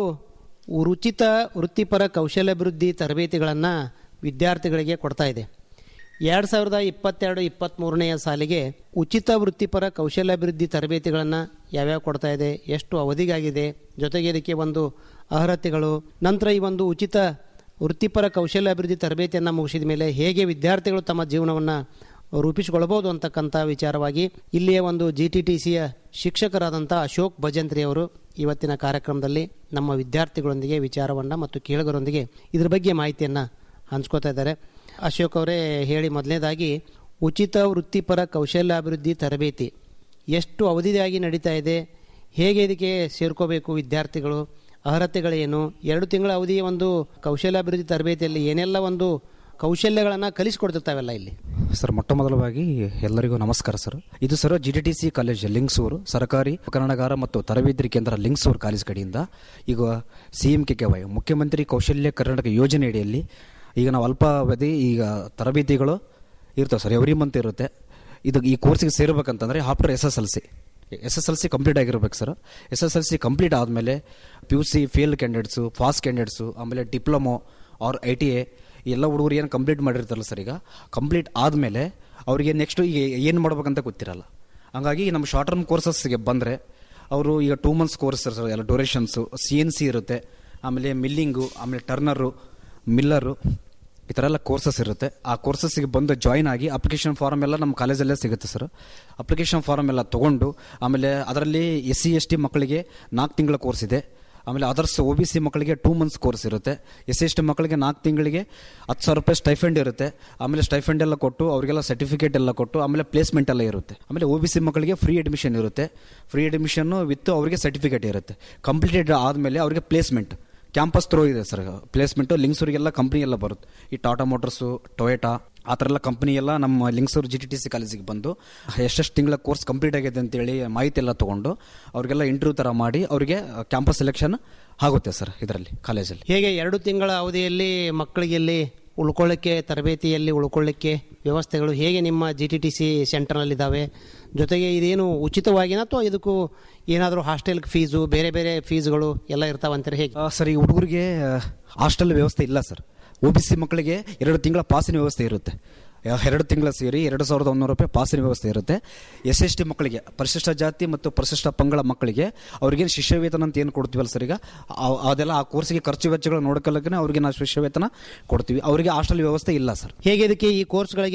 S13: ಉಚಿತ ವೃತ್ತಿಪರ ಕೌಶಲ್ಯಾಭಿವೃದ್ಧಿ ತರಬೇತಿಗಳನ್ನು ವಿದ್ಯಾರ್ಥಿಗಳಿಗೆ ಕೊಡ್ತಾ ಇದೆ ಎರಡು ಸಾವಿರದ ಇಪ್ಪತ್ತೆರಡು ಇಪ್ಪತ್ತ್ಮೂರನೆಯ ಸಾಲಿಗೆ ಉಚಿತ ವೃತ್ತಿಪರ ಕೌಶಲ್ಯಾಭಿವೃದ್ಧಿ ತರಬೇತಿಗಳನ್ನು ಯಾವ್ಯಾವ ಕೊಡ್ತಾ ಇದೆ ಎಷ್ಟು ಅವಧಿಗಾಗಿದೆ ಜೊತೆಗೆ ಇದಕ್ಕೆ ಒಂದು ಅರ್ಹತೆಗಳು ನಂತರ ಈ ಒಂದು ಉಚಿತ ವೃತ್ತಿಪರ ಕೌಶಲ್ಯಾಭಿವೃದ್ಧಿ ತರಬೇತಿಯನ್ನು ಮುಗಿಸಿದ ಮೇಲೆ ಹೇಗೆ ವಿದ್ಯಾರ್ಥಿಗಳು ತಮ್ಮ ಜೀವನವನ್ನು ರೂಪಿಸಿಕೊಳ್ಳಬಹುದು ಅಂತಕ್ಕಂಥ ವಿಚಾರವಾಗಿ ಇಲ್ಲಿಯ ಒಂದು ಜಿ ಟಿ ಟಿ ಸಿಯ ಶಿಕ್ಷಕರಾದಂಥ ಅಶೋಕ್ ಭಜಂತ್ರಿ ಅವರು ಇವತ್ತಿನ ಕಾರ್ಯಕ್ರಮದಲ್ಲಿ ನಮ್ಮ ವಿದ್ಯಾರ್ಥಿಗಳೊಂದಿಗೆ ವಿಚಾರವನ್ನು ಮತ್ತು ಕೇಳುಗರೊಂದಿಗೆ ಇದ್ರ ಬಗ್ಗೆ ಮಾಹಿತಿಯನ್ನು ಹಂಚ್ಕೋತಾ ಇದ್ದಾರೆ ಅಶೋಕ್ ಅವರೇ ಹೇಳಿ ಮೊದಲನೇದಾಗಿ ಉಚಿತ ವೃತ್ತಿಪರ ಕೌಶಲ್ಯಾಭಿವೃದ್ಧಿ ತರಬೇತಿ ಎಷ್ಟು ಅವಧಿಯಾಗಿ ನಡೀತಾ ಇದೆ ಹೇಗೆ ಇದಕ್ಕೆ ಸೇರ್ಕೋಬೇಕು ವಿದ್ಯಾರ್ಥಿಗಳು ಅರ್ಹತೆಗಳೇನು ಎರಡು ತಿಂಗಳ ಅವಧಿಯ ಒಂದು ಕೌಶಲ್ಯಾಭಿವೃದ್ಧಿ ತರಬೇತಿಯಲ್ಲಿ ಏನೆಲ್ಲ ಒಂದು ಕೌಶಲ್ಯಗಳನ್ನು ಕಲಿಸಿಕೊಡ್ತಿರ್ತಾವೆಲ್ಲ ಇಲ್ಲಿ
S18: ಸರ್ ಮೊಟ್ಟ ಮೊದಲವಾಗಿ ಎಲ್ಲರಿಗೂ ನಮಸ್ಕಾರ ಸರ್ ಇದು sir G T T C college Lingsur ಸರ್ಕಾರಿ ಉಪಕರಣಗಾರ ಮತ್ತು ತರಬೇತಿ ಕೇಂದ್ರ ಲಿಂಗ್ಸೂರು ಕಾಲೇಜ್ ಕಡೆಯಿಂದ ಈಗ C M K K Y ಮುಖ್ಯಮಂತ್ರಿ ಕೌಶಲ್ಯ ಕರ್ನಾಟಕ ಯೋಜನೆ ಅಡಿಯಲ್ಲಿ ಈಗ ನಾವು ಅಲ್ಪಾವಧಿ ಈಗ ತರಬೇತಿಗಳು ಇರ್ತವೆ ಸರ್ ಎವ್ರಿ ಮಂತ್ ಇರುತ್ತೆ ಇದು ಈ ಕೋರ್ಸಿಗೆ ಸೇರ್ಬೇಕಂತಂದ್ರೆ after S S L C S S L C complete ಆಗಿರ್ಬೇಕು sir S S L C complete ಆದಮೇಲೆ P U C fail candidates pass candidates ಆಮೇಲೆ diploma or I T A ಎಲ್ಲ ಹುಡುಗರು ಏನು ಕಂಪ್ಲೀಟ್ ಮಾಡಿರ್ತಾರಲ್ಲ ಸರ್ ಈಗ ಕಂಪ್ಲೀಟ್ ಆದಮೇಲೆ ಅವರಿಗೆ ನೆಕ್ಸ್ಟ್ ಈಗ ಏನು ಮಾಡ್ಬೇಕಂತ ಗೊತ್ತಿರಲ್ಲ ಹಂಗಾಗಿ ನಮ್ಮ ಶಾರ್ಟ್ ಟರ್ಮ್ ಕೋರ್ಸಸ್ಗೆ ಬಂದರೆ ಅವರು ಈಗ ಟೂ ಮಂತ್ಸ್ ಕೋರ್ಸ್ ಸರ್ ಎಲ್ಲ ಡ್ಯೂರೇಷನ್ಸು ಸಿ ಎನ್ ಸಿ ಇರುತ್ತೆ ಆಮೇಲೆ ಮಿಲ್ಲಿಂಗು ಆಮೇಲೆ ಟರ್ನರು ಮಿಲ್ಲರು ಈ ಥರ ಎಲ್ಲ ಕೋರ್ಸಸ್ ಇರುತ್ತೆ ಆ ಕೋರ್ಸಸ್ಗೆ ಬಂದು ಜಾಯ್ನ್ ಆಗಿ ಅಪ್ಲಿಕೇಶನ್ ಫಾರ್ಮ್ ಎಲ್ಲ ನಮ್ಮ ಕಾಲೇಜಲ್ಲೇ ಸಿಗುತ್ತೆ ಸರ್ ಅಪ್ಲಿಕೇಶನ್ ಫಾರ್ಮ್ ಎಲ್ಲ ತೊಗೊಂಡು ಆಮೇಲೆ ಅದರಲ್ಲಿ ಎಸ್ ಸಿ ಎಸ್ ಟಿ ಮಕ್ಕಳಿಗೆ ನಾಲ್ಕು ತಿಂಗಳ ಕೋರ್ಸ್ ಇದೆ ಆಮೇಲೆ ಅದರ್ಸ್ ಒ ಬಿ ಸಿ ಮಕ್ಕಳಿಗೆ ಟೂ ಮಂತ್ಸ್ ಕೋರ್ಸ್ ಇರುತ್ತೆ ಎಸ್ ಸಿ ಎಸ್ ಟಿ ಮಕ್ಕಳಿಗೆ ನಾಲ್ಕು ತಿಂಗಳಿಗೆ ಹತ್ತು ಸಾವಿರ ರೂಪಾಯಿ ಸ್ಟೈಫೆಂಡ್ ಇರುತ್ತೆ ಆಮೇಲೆ ಸ್ಟೈಫೆಂಡ್ ಎಲ್ಲ ಕೊಟ್ಟು ಅವರಿಗೆಲ್ಲ ಸರ್ಟಿಫಿಕೇಟ್ ಎಲ್ಲ ಕೊಟ್ಟು ಆಮೇಲೆ ಪ್ಲೇಸ್ಮೆಂಟ್ ಎಲ್ಲ ಇರುತ್ತೆ ಆಮೇಲೆ ಒ ಬಿ ಸಿ ಮಕ್ಕಳಿಗೆ ಫ್ರೀ ಅಡ್ಮಿಷನ್ ಇರುತ್ತೆ ಫ್ರೀ ಅಡ್ಮಿಷನ್ ವಿತ್ ಅವರಿಗೆ ಸರ್ಟಿಫಿಕೇಟ್ ಇರುತ್ತೆ ಕಂಪ್ಲೀಟೆಡ್ ಆದಮೇಲೆ ಅವರಿಗೆ ಪ್ಲೇಸ್ಮೆಂಟ್ ಕ್ಯಾಂಪಸ್ ಥ್ರೋ ಇದೆ ಸರ್ ಪ್ಲೇಸ್ಮೆಂಟು ಲಿಂಗ್ಸೂರಿಗೆಲ್ಲ ಕಂಪ್ನಿ ಎಲ್ಲ ಬರುತ್ತೆ ಈ ಟಾಟಾ ಮೋಟರ್ಸು ಟೊಯೋಟಾ ಆ ಥರ ಎಲ್ಲ ಕಂಪ್ನಿ ಎಲ್ಲ ನಮ್ಮ Lingsur G T T C ಕಾಲೇಜಿಗೆ ಬಂದು ಎಷ್ಟೆಷ್ಟು ತಿಂಗಳ ಕೋರ್ಸ್ ಕಂಪ್ಲೀಟ್ ಆಗಿದೆ ಅಂತೇಳಿ ಮಾಹಿತಿ ಎಲ್ಲ ತೊಗೊಂಡು ಅವರಿಗೆಲ್ಲ ಇಂಟರ್ವ್ಯೂ ಥರ ಮಾಡಿ ಅವರಿಗೆ ಕ್ಯಾಂಪಸ್ ಸೆಲೆಕ್ಷನ್ ಆಗುತ್ತೆ ಸರ್ ಇದರಲ್ಲಿ ಕಾಲೇಜಲ್ಲಿ
S13: ಹೇಗೆ ಎರಡು ತಿಂಗಳ ಅವಧಿಯಲ್ಲಿ ಮಕ್ಕಳಿಗೆ ಇಲ್ಲಿ ಉಳ್ಕೊಳ್ಳಿಕ್ಕೆ ತರಬೇತಿಯಲ್ಲಿ ಉಳ್ಕೊಳ್ಳಿಕ್ಕೆ ವ್ಯವಸ್ಥೆಗಳು ಹೇಗೆ ನಿಮ್ಮ ಜಿ ಟಿ ಟಿ ಸಿ ಸೆಂಟರ್ನಲ್ಲಿದ್ದಾವೆ ಜೊತೆಗೆ ಇದೇನು ಉಚಿತವಾಗಿನ ಅಥವಾ ಇದಕ್ಕೂ ಏನಾದರೂ ಹಾಸ್ಟೆಲ್ ಫೀಸು ಬೇರೆ ಬೇರೆ ಫೀಸ್ಗಳು ಎಲ್ಲ ಇರ್ತಾವಂತಾರೆ ಹೇಗೆ
S18: ಆ, ಸರ್ ಈ ಹುಡುಗರಿಗೆ ಹಾಸ್ಟೆಲ್ ವ್ಯವಸ್ಥೆ ಇಲ್ಲ ಸರ್ ಒ ಬಿ ಸಿ ಮಕ್ಕಳಿಗೆ ಎರಡು ತಿಂಗಳ ಪಾಸಿನ ವ್ಯವಸ್ಥೆ ಇರುತ್ತೆ ಯಾ- ಎರಡು ತಿಂಗಳ ಸೇರಿ ಎರಡು ಸಾವಿರದ ಒಂದೂರು ರೂಪಾಯಿ ಪಾಸಿನ ವ್ಯವಸ್ಥೆ ಇರುತ್ತೆ ಎಸ್ ಎಸ್ ಟಿ ಮಕ್ಕಳಿಗೆ ಪರಿಶಿಷ್ಟ ಜಾತಿ ಮತ್ತು ಪರಿಶಿಷ್ಟ ಪಂಗಡ ಮಕ್ಕಳಿಗೆ ಅವ್ರಿಗೆ ಶಿಷ್ಯ ವೇತನ ಅಂತ ಏನು ಕೊಡ್ತೀವಲ್ಲ ಸರ್ ಈಗ ಆ- ಅದೆಲ್ಲ ಆ ಕೋರ್ಸಿಗೆ ಖರ್ಚು ವೆಚ್ಚಗಳು ನೋಡ್ಕೊಳ್ಳೋಕೆ ಅವ್ರಿಗೆ ನಾವು ಶಿಷ್ಯ ವೇತನ ಕೊಡ್ತೀವಿ ಅವರಿಗೆ ಹಾಸ್ಟೆಲ್ ವ್ಯವಸ್ಥೆ ಇಲ್ಲ ಸರ್
S13: ಹೇಗೆ ಇದಕ್ಕೆ ಈ ಕೋರ್ಸ್ಗಳಿಗೆ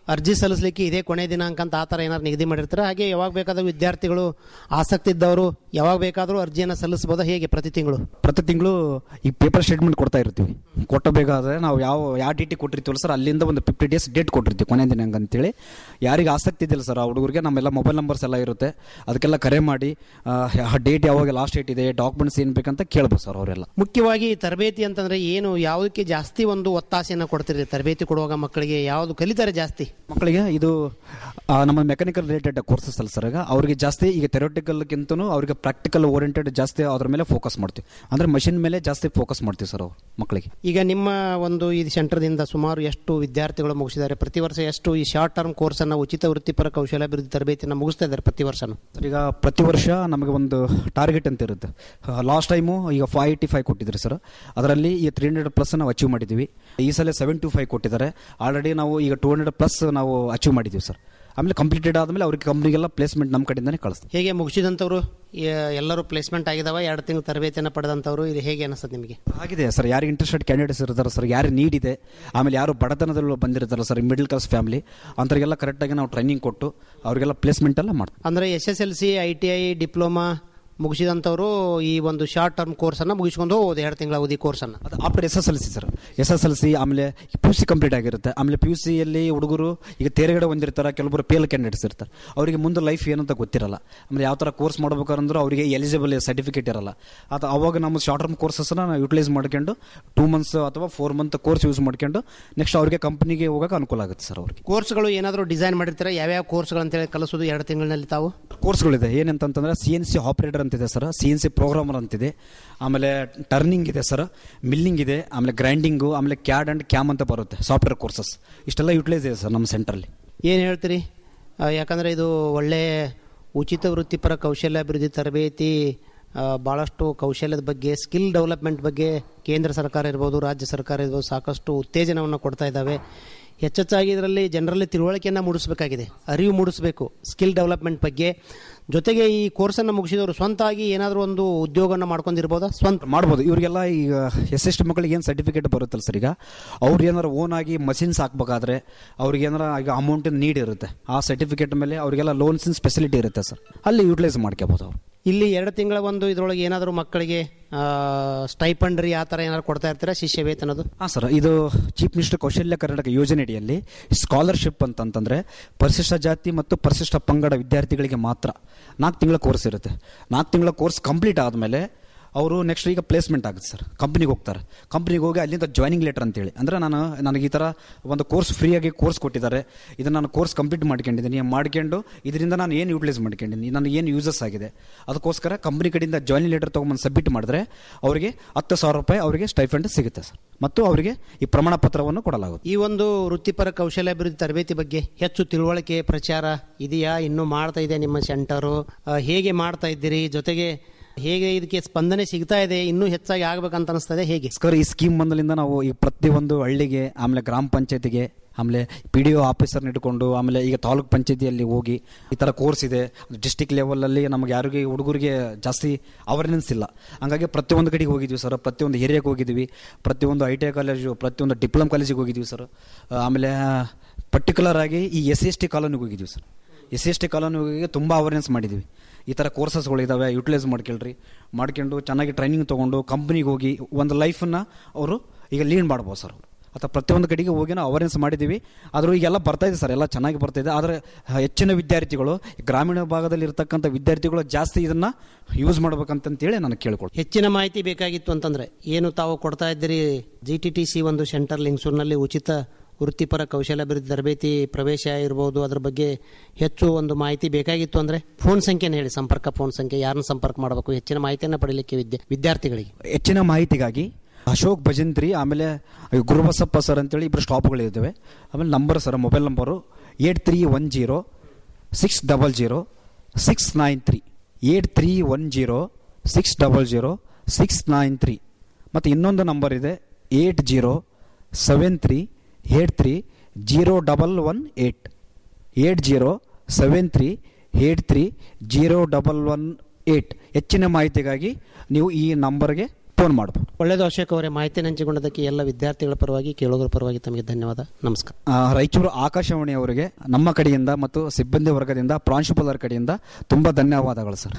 S13: ಅರ್ಜಿ ಸಲ್ಲಿಸಲಿಕ್ಕೆ ಇದೇ ಕೊನೆ ದಿನಾಂಕ ಅಂತ ಆ ಥರ ಏನಾದ್ರು ನಿಗದಿ ಮಾಡಿರ್ತಾರೆ ಹಾಗೆ ಯಾವಾಗ ಬೇಕಾದರೂ ವಿದ್ಯಾರ್ಥಿಗಳು ಆಸಕ್ತಿ ಇದ್ದವರು ಯಾವಾಗ ಬೇಕಾದರೂ ಅರ್ಜಿಯನ್ನು ಸಲ್ಲಿಸಬಹುದಾ ಹೇಗೆ ಪ್ರತಿ ತಿಂಗಳು
S18: ಪ್ರತಿ ತಿಂಗಳು ಈ ಪೇಪರ್ ಸ್ಟೇಟ್ಮೆಂಟ್ ಕೊಡ್ತಾ ಇರ್ತೀವಿ ಕೊಟ್ಟಬೇಕಾದ್ರೆ ನಾವು ಯಾವ ಯಾವ ಡೇಟಿಗೆ ಕೊಟ್ಟಿರ್ತೀವಲ್ಲ ಸರ್ ಅಲ್ಲಿಂದ ಒಂದು ಫಿಫ್ಟಿ ಡೇಸ್ ಡೇಟ್ ಕೊಟ್ಟಿರ್ತೀವಿ ಕೊನೆ ದಿನಾಂಕ ಅಂತೇಳಿ ಯಾರಿಗೆ ಆಸಕ್ತಿ ಇದೆಯಲ್ಲ ಸರ್ ಆ ಹುಡುಗರಿಗೆ ನಮ್ಮೆಲ್ಲ ಮೊಬೈಲ್ ನಂಬರ್ಸ್ ಎಲ್ಲ ಇರುತ್ತೆ ಅದಕ್ಕೆಲ್ಲ ಕರೆ ಮಾಡಿ ಡೇಟ್ ಯಾವಾಗ ಲಾಸ್ಟ್ ಡೇಟ್ ಇದೆ ಡಾಕ್ಯುಮೆಂಟ್ಸ್ ಏನು ಬೇಕಂತ ಕೇಳ್ಬೋದು ಸರ್ ಅವರೆಲ್ಲ
S13: ಮುಖ್ಯವಾಗಿ ತರಬೇತಿ ಅಂತಂದ್ರೆ ಏನು ಯಾವುದಕ್ಕೆ ಜಾಸ್ತಿ ಒಂದು ಒತ್ತಾಸೆಯನ್ನು ಕೊಡ್ತೀರಿ ತರಬೇತಿ ಕೊಡುವಾಗ ಮಕ್ಕಳಿಗೆ ಯಾವುದು ಕಲಿತಾರೆ ಜಾಸ್ತಿ
S18: ಮಕ್ಕಳಿಗೆ ಇದು ಆ, ನಮ್ಮ ಮೆಕ್ಯಾನಿಕಲ್ ರಿಲೇಟೆಡ್ ಕೋರ್ಸಸ್ ಅಲ್ಲ ಸರ್ ಈಗ ಅವ್ರಿಗೆ ಜಾಸ್ತಿ ಈಗ ಥೆರೋಟಿಕಲ್ಗಿಂತನೂ ಅವ್ರಿಗೆ ಪ್ರಾಕ್ಟಿಕಲ್ ಓರಿಯೆಂಟೆಡ್ ಜಾಸ್ತಿ ಅದ್ರ ಮೇಲೆ ಫೋಕಸ್ ಮಾಡ್ತೀವಿ ಅಂದ್ರೆ ಮಷಿನ್ ಮೇಲೆ ಜಾಸ್ತಿ ಫೋಕಸ್ ಮಾಡ್ತೀವಿ ಸರ್ ಅವ್ರು ಮಕ್ಕಳಿಗೆ
S13: ಈಗ ನಿಮ್ಮ ಒಂದು ಈ ಸೆಂಟರ್ದಿಂದ ಸುಮಾರು ಎಷ್ಟು ವಿದ್ಯಾರ್ಥಿಗಳು ಮುಗಿಸಿದ್ದಾರೆ ಪ್ರತಿ ವರ್ಷ ಎಷ್ಟು ಈ ಶಾರ್ಟ್ ಟರ್ಮ್ ಕೋರ್ಸನ್ನು ಉಚಿತ ವೃತ್ತಿಪರ ಕೌಶಲ್ಯಾಭಿವೃದ್ಧಿ ತರಬೇತಿಯನ್ನು ಮುಗಿಸ್ತಾ ಇದ್ದಾರೆ ಪ್ರತಿ ವರ್ಷನೂ
S18: ಸರ್ ಈಗ ಪ್ರತಿ ವರ್ಷ ನಮಗೆ ಒಂದು ಟಾರ್ಗೆಟ್ ಅಂತ ಇರುತ್ತೆ ಲಾಸ್ಟ್ ಟೈಮು ಈಗ ಫೈವ್ ಏಯ್ಟಿ ಫೈವ್ ಕೊಟ್ಟಿದ್ದಾರೆ ಸರ್ ಅದರಲ್ಲಿ ಈಗ ತ್ರೀ ಹಂಡ್ರೆಡ್ ಪ್ಲಸ್ ನಾವು ಅಚೀವ್ ಮಾಡಿದ್ದೀವಿ ಈ ಸಲ ಸೆವೆನ್ ಟು ಫೈವ್ ಕೊಟ್ಟಿದ್ದಾರೆ ಆಲ್ರೆಡಿ ನಾವು ಈಗ ಟೂ ಹಂಡ್ರೆಡ್ ಪ್ಲಸ್ ನಾವು ಅಚೀವ್ ಮಾಡಿದ್ದೀವಿ ಸರ್ ಆಮೇಲೆ ಕಂಪ್ಲೀಟೆಡ್ ಆದಮೇಲೆ ಅವ್ರಿಗೆ ಕಂಪ್ನಿಗೆಲ್ಲ ಪ್ಲೇಸ್ಮೆಂಟ್ ನಮ್ಮ ಕಡೆಯಿಂದನೇ ಕಳಿಸ್ತೀವಿ
S13: ಹೇಗೆ ಮುಗಿಸಿದಂಥವ್ರು ಎ- ಎಲ್ಲರೂ ಪ್ಲೇಸ್ಮೆಂಟ್ ಆಗಿದಾವ ಎರಡು ತಿಂಗಳು ತರಬೇತಿಯನ್ನು ಪಡೆದಂಥವ್ರು ಇದು ಹೇಗೆ ಅನಿಸ್ತದೆ ನಿಮಗೆ
S18: ಆಗಿದೆ ಸರ್ ಯಾರಿಗೆ ಇಂಟ್ರೆಸ್ಟೆಡ್ ಕ್ಯಾಂಡಿಡೇಟ್ಸ್ ಇರ್ತಾರೆ ಸರ್ ಯಾರು ನೀಡ್ ಇದೆ ಆಮೇಲೆ ಯಾರು ಬಡತನದಲ್ಲಿ ಬಂದಿರ್ತಾರಲ್ಲ ಸರ್ ಮಿಡಲ್ ಕ್ಲಾಸ್ ಫ್ಯಾಮಿಲಿ ಅಂಥವ್ರಿಗೆಲ್ಲ ಕರೆಕ್ಟಾಗಿ ನಾವು ಟ್ರೈನಿಂಗ್ ಕೊಟ್ಟು ಅವರಿಗೆಲ್ಲ ಪ್ಲೇಸ್ಮೆಂಟ್ ಎಲ್ಲ ಮಾಡ್ತೀವಿ
S13: ಅಂದರೆ S S L C I T I diploma ಮುಗಿಸಿದಂಥವ್ರು ಈ ಒಂದು ಶಾರ್ಟ್ ಟರ್ಮ್ ಕೋರ್ಸನ್ನು ಮುಗಿಸ್ಕೊಂಡು ಹೋಗೋದು ಎರಡು ತಿಂಗಳ ಅವಧಿ ಕೋರ್ಸನ್ನು
S18: ಅದು after S S L C sir S S L C ಆಮೇಲೆ ಪಿ ಯು ಸಿ ಕಂಪ್ಲೀಟ್ ಆಗಿರುತ್ತೆ ಆಮೇಲೆ ಪಿ ಯು ಸಿಯಲ್ಲಿ ಹುಡುಗರು ಈಗ ತೇರ್ಗಡೆ ಹೊಂದಿರ್ತಾರೆ ಕೆಲವೊಬ್ಬರು ಪೇಲ್ ಕ್ಯಾಂಡಿಡೇಟ್ಸ್ ಇರ್ತಾರೆ ಅವರಿಗೆ ಮುಂದೆ ಲೈಫ್ ಏನಂತ ಗೊತ್ತಿರಲ್ಲ ಆಮೇಲೆ ಯಾವ ಥರ ಕೋರ್ಸ್ ಮಾಡ್ಬೇಕಂದ್ರೆ ಅವರಿಗೆ ಎಲಿಜಿಬಲ್ ಸರ್ಟಿಫಿಕೇಟ್ ಇರಲ್ಲ ಅದು ಅವಾಗ ನಮ್ಮ ಶಾರ್ಟ್ ಟರ್ಮ್ ಕೋರ್ಸಸ್ನ ನಾವು ಯುಟಿಲೈಸ್ ಮಾಡ್ಕೊಂಡು ಟೂ ಮಂತ್ಸ್ ಅಥವಾ ಫೋರ್ ಮಂತ್ ಕೋರ್ಸ್ ಯೂಸ್ ಮಾಡ್ಕೊಂಡು ನೆಕ್ಸ್ಟ್ ಅವ್ರಿಗೆ ಕಂಪ್ನಿಗೆ ಹೋಗೋಕೆ ಅನುಕೂಲ ಆಗುತ್ತೆ ಸರ್ ಅವ್ರಿಗೆ
S13: ಕೋರ್ಸ್ಗಳು ಏನಾದರೂ ಡಿಸೈನ್ ಮಾಡಿರ್ತಾರೆ ಯಾವ್ಯಾವ ಕೋರ್ಸ್ಗಳು ಅಂತೇಳಿ ಕಲಿಸೋದು ಎರಡು ತಿಂಗಳಿನಲ್ಲಿ ತಾವು
S18: ಕೋರ್ಸ್ಗಳಿದೆ ಏನಂತಂತಂದ್ರೆ ಸಿ ಎನ್ ಸಿ ಆಪರೇಟರ್ ಅಂತಿದೆ sir C N C programmer ಅಂತಿದೆ ಆಮೇಲೆ ಟರ್ನಿಂಗ್ ಇದೆ ಸರ್ ಮಿಲ್ಲಿಂಗ್ ಇದೆ ಆಮೇಲೆ ಗ್ರೈಂಡಿಂಗು ಆಮೇಲೆ ಕ್ಯಾಡ್ ಆ್ಯಂಡ್ ಕ್ಯಾಮ್ ಅಂತ ಬರುತ್ತೆ ಸಾಫ್ಟ್ವೇರ್ ಕೋರ್ಸಸ್ ಇಷ್ಟೆಲ್ಲ ಯುಟಿಲೈಸ್ ಇದೆ ಸರ್ ನಮ್ಮ ಸೆಂಟ್ರಲ್ಲಿ
S13: ಏನು ಹೇಳ್ತೀರಿ ಆ, ಯಾಕಂದ್ರೆ ಇದು ಒಳ್ಳೆ ಉಚಿತ ವೃತ್ತಿಪರ ಕೌಶಲ್ಯಾಭಿವೃದ್ಧಿ ತರಬೇತಿ ಆ, ಭಾಳಷ್ಟು ಕೌಶಲ್ಯದ ಬಗ್ಗೆ ಸ್ಕಿಲ್ ಡೆವಲಪ್ಮೆಂಟ್ ಬಗ್ಗೆ ಕೇಂದ್ರ ಸರ್ಕಾರ ಇರ್ಬೋದು ರಾಜ್ಯ ಸರ್ಕಾರ ಇರ್ಬೋದು ಸಾಕಷ್ಟು ಉತ್ತೇಜನವನ್ನು ಕೊಡ್ತಾ ಇದ್ದಾವೆ ಹೆಚ್ಚೆಚ್ಚಾಗಿ ಇದರಲ್ಲಿ ಜನರಲ್ಲಿ ತಿಳುವಳಿಕೆಯನ್ನು ಮೂಡಿಸಬೇಕಾಗಿದೆ ಅರಿವು ಮೂಡಿಸಬೇಕು ಸ್ಕಿಲ್ ಡೆವಲಪ್ಮೆಂಟ್ ಬಗ್ಗೆ ಜೊತೆಗೆ ಈ ಕೋರ್ಸನ್ನು ಮುಗಿಸಿದವರು ಸ್ವಂತವಾಗಿ ಏನಾದರೂ ಒಂದು ಉದ್ಯೋಗವನ್ನು ಮಾಡ್ಕೊಂಡಿರ್ಬೋದಾ ಸ್ವಂತ
S18: ಮಾಡ್ಬೋದು ಇವರಿಗೆಲ್ಲ ಈಗ ಎಸ್ ಎಸ್ ಟಿ ಮಕ್ಕಳಿಗೆ ಏನು ಸರ್ಟಿಫಿಕೇಟ್ ಬರುತ್ತಲ್ಲ ಸರ್ ಈಗ ಅವ್ರು ಏನಾರು ಓನ್ ಆಗಿ ಮಷಿನ್ಸ್ ಹಾಕ್ಬೇಕಾದ್ರೆ ಅವ್ರಿಗೆ ಏನಾರ ಈಗ ಅಮೌಂಟಿನ ನೀಡ್ ಇರುತ್ತೆ ಆ ಸರ್ಟಿಫಿಕೇಟ್ ಮೇಲೆ ಅವರಿಗೆಲ್ಲ ಲೋನ್ಸಿನ ಫೆಸಿಲಿಟಿ ಇರುತ್ತೆ ಸರ್ ಅಲ್ಲಿ ಯೂಟಿಲೈಸ್ ಮಾಡ್ಕೋಬೋದು ಅವ್ರು
S13: ಇಲ್ಲಿ ಎರಡು ತಿಂಗಳ ಒಂದು ಇದರೊಳಗೆ ಏನಾದರೂ ಮಕ್ಕಳಿಗೆ ಸ್ಟೈಪಂಡ್ರಿ ಆ ಥರ ಏನಾದ್ರು ಕೊಡ್ತಾ ಇರ್ತೀರಾ ಶಿಷ್ಯ ವೇತನದು
S18: ಹಾಂ ಸರ್ ಇದು ಚೀಫ್ ಮಿನಿಸ್ಟರ್ ಕೌಶಲ್ಯ ಕರ್ನಾಟಕ ಯೋಜನೆಯಡಿಯಲ್ಲಿ ಸ್ಕಾಲರ್ಶಿಪ್ ಅಂತಂತಂದರೆ ಪರಿಶಿಷ್ಟ ಜಾತಿ ಮತ್ತು ಪರಿಶಿಷ್ಟ ಪಂಗಡ ವಿದ್ಯಾರ್ಥಿಗಳಿಗೆ ಮಾತ್ರ ನಾಲ್ಕು ತಿಂಗಳ ಕೋರ್ಸ್ ಇರುತ್ತೆ ನಾಲ್ಕು ತಿಂಗಳ ಕೋರ್ಸ್ ಕಂಪ್ಲೀಟ್ ಆದಮೇಲೆ ಅವರು ನೆಕ್ಸ್ಟ್ ಈಗ ಪ್ಲೇಸ್ಮೆಂಟ್ ಆಗುತ್ತೆ ಸರ್ ಕಂಪ್ನಿಗೆ ಹೋಗ್ತಾರೆ ಕಂಪ್ನಿಗೆ ಹೋಗಿ ಅಲ್ಲಿಂದ ಜಾಯ್ನಿಂಗ್ ಲೆಟರ್ ಅಂತೇಳಿ ಅಂದರೆ ನಾನು ನನಗೆ ಈ ಥರ ಒಂದು ಕೋರ್ಸ್ ಫ್ರೀಯಾಗಿ ಕೋರ್ಸ್ ಕೊಟ್ಟಿದ್ದಾರೆ ಇದನ್ನು ನಾನು ಕೋರ್ಸ್ ಕಂಪ್ಲೀಟ್ ಮಾಡ್ಕೊಂಡಿದ್ದೀನಿ ಮಾಡ್ಕೊಂಡು ಇದರಿಂದ ನಾನು ಏನು ಯೂಟಿಲೈಸ್ ಮಾಡ್ಕೊಂಡಿದ್ದೀನಿ ನನಗೆ ಏನು ಯೂಸಸ್ ಆಗಿದೆ ಅದಕ್ಕೋಸ್ಕರ ಕಂಪ್ನಿ ಕಡೆಯಿಂದ ಜಾಯ್ನಿಂಗ್ ಲೆಟರ್ ತೊಗೊಂಬಂದು ಸಬ್ಮಿಟ್ ಮಾಡಿದ್ರೆ ಅವರಿಗೆ ಹತ್ತು ಸಾವಿರ ರೂಪಾಯಿ ಅವರಿಗೆ ಸ್ಟೈಫಂಡ್ ಸಿಗುತ್ತೆ ಸರ್ ಮತ್ತು ಅವರಿಗೆ ಈ ಪ್ರಮಾಣ ಪತ್ರವನ್ನು ಕೊಡಲಾಗುತ್ತೆ
S13: ಈ ಒಂದು ವೃತ್ತಿಪರ ಕೌಶಲ್ಯಾಭಿವೃದ್ಧಿ ತರಬೇತಿ ಬಗ್ಗೆ ಹೆಚ್ಚು ತಿಳುವಳಿಕೆ ಪ್ರಚಾರ ಇದೆಯಾ ಇನ್ನೂ ಮಾಡ್ತಾ ಇದೆ ನಿಮ್ಮ ಸೆಂಟರು ಆ, ಹೇಗೆ ಮಾಡ್ತಾ ಇದ್ದೀರಿ ಜೊತೆಗೆ ಹೇಗೆ ಇದಕ್ಕೆ ಸ್ಪಂದನೆ ಸಿಗ್ತಾ ಇದೆ ಇನ್ನೂ ಹೆಚ್ಚಾಗಿ ಆಗ್ಬೇಕಂತ ಅನಿಸ್ತದೆ ಹೇಗೆ
S18: ಸ್ಕರ್ ಈ ಸ್ಕೀಮ್ ಬಂದಲಿಂದ ನಾವು ಈ ಪ್ರತಿಯೊಂದು ಹಳ್ಳಿಗೆ ಆಮೇಲೆ ಗ್ರಾಮ ಪಂಚಾಯತಿಗೆ ಆಮೇಲೆ ಪಿ ಡಿ ಒ ಆಫೀಸರ್ನ ಇಟ್ಕೊಂಡು ಆಮೇಲೆ ಈಗ ತಾಲೂಕ್ ಪಂಚಾಯತಿಯಲ್ಲಿ ಹೋಗಿ ಈ ಥರ ಕೋರ್ಸ್ ಇದೆ ಡಿಸ್ಟಿಕ್ ಲೆವೆಲಲ್ಲಿ ನಮಗೆ ಯಾರಿಗೆ ಹುಡುಗರಿಗೆ ಜಾಸ್ತಿ ಅವೇರ್ನೆಸ್ ಇಲ್ಲ ಹಂಗಾಗಿ ಪ್ರತಿಯೊಂದು ಕಡೆಗೆ ಹೋಗಿದ್ವಿ ಸರ್ ಪ್ರತಿಯೊಂದು ಏರಿಯಾಗೆ ಹೋಗಿದ್ವಿ ಪ್ರತಿಯೊಂದು ಐ ಟಿ ಐ ಕಾಲೇಜು ಪ್ರತಿಯೊಂದು ಡಿಪ್ಲೊಮ್ ಕಾಲೇಜಿಗೆ ಹೋಗಿದ್ವಿ ಸರ್ ಆಮೇಲೆ ಪರ್ಟಿಕ್ಯುಲರ್ ಆಗಿ ಈ ಎಸ್ ಸಿ ಎಸ್ ಟಿ ಕಾಲೋನಿಗೆ ಹೋಗಿದ್ವಿ sir S C S T ಕಾಲೋನಿಗೆ ತುಂಬ ಅವೇರ್ನೆಸ್ ಮಾಡಿದ್ವಿ ಈ ಥರ ಕೋರ್ಸಸ್ಗಳು ಇದ್ದಾವೆ ಯುಟಿಲೈಸ್ ಮಾಡ್ಕೊಳ್ರಿ ಮಾಡ್ಕೊಂಡು ಚೆನ್ನಾಗಿ ಟ್ರೈನಿಂಗ್ ತೊಗೊಂಡು ಕಂಪ್ನಿಗೆ ಹೋಗಿ ಒಂದು ಲೈಫನ್ನು ಅವರು ಈಗ ಲೀಡ್ ಮಾಡ್ಬೋದು ಸರ್ ಅವರು ಅಥವಾ ಪ್ರತಿಯೊಂದು ಕಡೆಗೆ ಹೋಗಿ ನಾವು ಅವೇರ್ನೆಸ್ ಮಾಡಿದ್ದೀವಿ ಆದರೂ ಈಗೆಲ್ಲ ಬರ್ತಾ ಇದೆ ಸರ್ ಎಲ್ಲ ಚೆನ್ನಾಗಿ ಬರ್ತಾ ಇದೆ ಆದರೆ ಹೆಚ್ಚಿನ ವಿದ್ಯಾರ್ಥಿಗಳು ಗ್ರಾಮೀಣ ಭಾಗದಲ್ಲಿ ಇರ್ತಕ್ಕಂಥ ವಿದ್ಯಾರ್ಥಿಗಳು ಜಾಸ್ತಿ ಇದನ್ನು ಯೂಸ್ ಮಾಡ್ಬೇಕಂತಂತೇಳಿ ನಾನು ಕೇಳ್ಕೊಳ್ತೀನಿ
S13: ಹೆಚ್ಚಿನ ಮಾಹಿತಿ ಬೇಕಾಗಿತ್ತು ಅಂತಂದ್ರೆ ಏನು ತಾವು ಕೊಡ್ತಾ ಇದ್ದೀರಿ ಜಿ ಟಿ ಟಿ ಸಿ ಒಂದು ಸೆಂಟರ್ ಲಿಂಗ್ಸೂರ್ನಲ್ಲಿ ಉಚಿತ ವೃತ್ತಿಪರ ಕೌಶಲ್ಯಾಭಿವೃದ್ಧಿ ತರಬೇತಿ ಪ್ರವೇಶ ಇರ್ಬೋದು ಅದ್ರ ಬಗ್ಗೆ ಹೆಚ್ಚು ಒಂದು ಮಾಹಿತಿ ಬೇಕಾಗಿತ್ತು ಅಂದ್ರೆ ಫೋನ್ ಸಂಖ್ಯೆನ ಹೇಳಿ ಸಂಪರ್ಕ ಫೋನ್ ಸಂಖ್ಯೆ ಯಾರನ್ನ ಸಂಪರ್ಕ ಮಾಡಬೇಕು ಹೆಚ್ಚಿನ ಮಾಹಿತಿಯನ್ನು ಪಡೀಲಿಕ್ಕೆ ವಿದ್ಯೆ ವಿದ್ಯಾರ್ಥಿಗಳಿಗೆ
S18: ಹೆಚ್ಚಿನ ಮಾಹಿತಿಗಾಗಿ ಅಶೋಕ್ ಭಜಂತ್ರಿ ಆಮೇಲೆ ಗುರುಬಸಪ್ಪ ಸರ್ ಅಂತೇಳಿ ಇಬ್ಬರು ಸ್ಟಾಪ್ಗಳಿದ್ದಾವೆ ಆಮೇಲೆ number sir mobile number eight three one zero six double zero six nine three eight three one zero six double zero six nine three ಮತ್ತು ಇನ್ನೊಂದು ನಂಬರ್ ಇದೆ eight zero seven three eight three zero double one eight eight zero seven three eight three zero double one eight ಹೆಚ್ಚಿನ ಮಾಹಿತಿಗಾಗಿ ನೀವು ಈ ನಂಬರ್ಗೆ phone ಮಾಡಬಹುದು
S13: ಒಳ್ಳೆಯದು ಅಶೋಕ್ ಅವರೇ ಮಾಹಿತಿ ಹಂಚಿಕೊಂಡದಕ್ಕೆ ಎಲ್ಲ ವಿದ್ಯಾರ್ಥಿಗಳ ಪರವಾಗಿ ಕೇಳುಗರ ಪರವಾಗಿ ತಮಗೆ ಧನ್ಯವಾದ ನಮಸ್ಕಾರ
S18: ಆ, ರಾಯಚೂರು ಆಕಾಶವಾಣಿ ಅವರಿಗೆ ನಮ್ಮ ಕಡೆಯಿಂದ ಮತ್ತು ಸಿಬ್ಬಂದಿ ವರ್ಗದಿಂದ ಪ್ರಾಂಶುಪಾಲರ ಕಡೆಯಿಂದ ತುಂಬಾ ಧನ್ಯವಾದಗಳು ಸರ್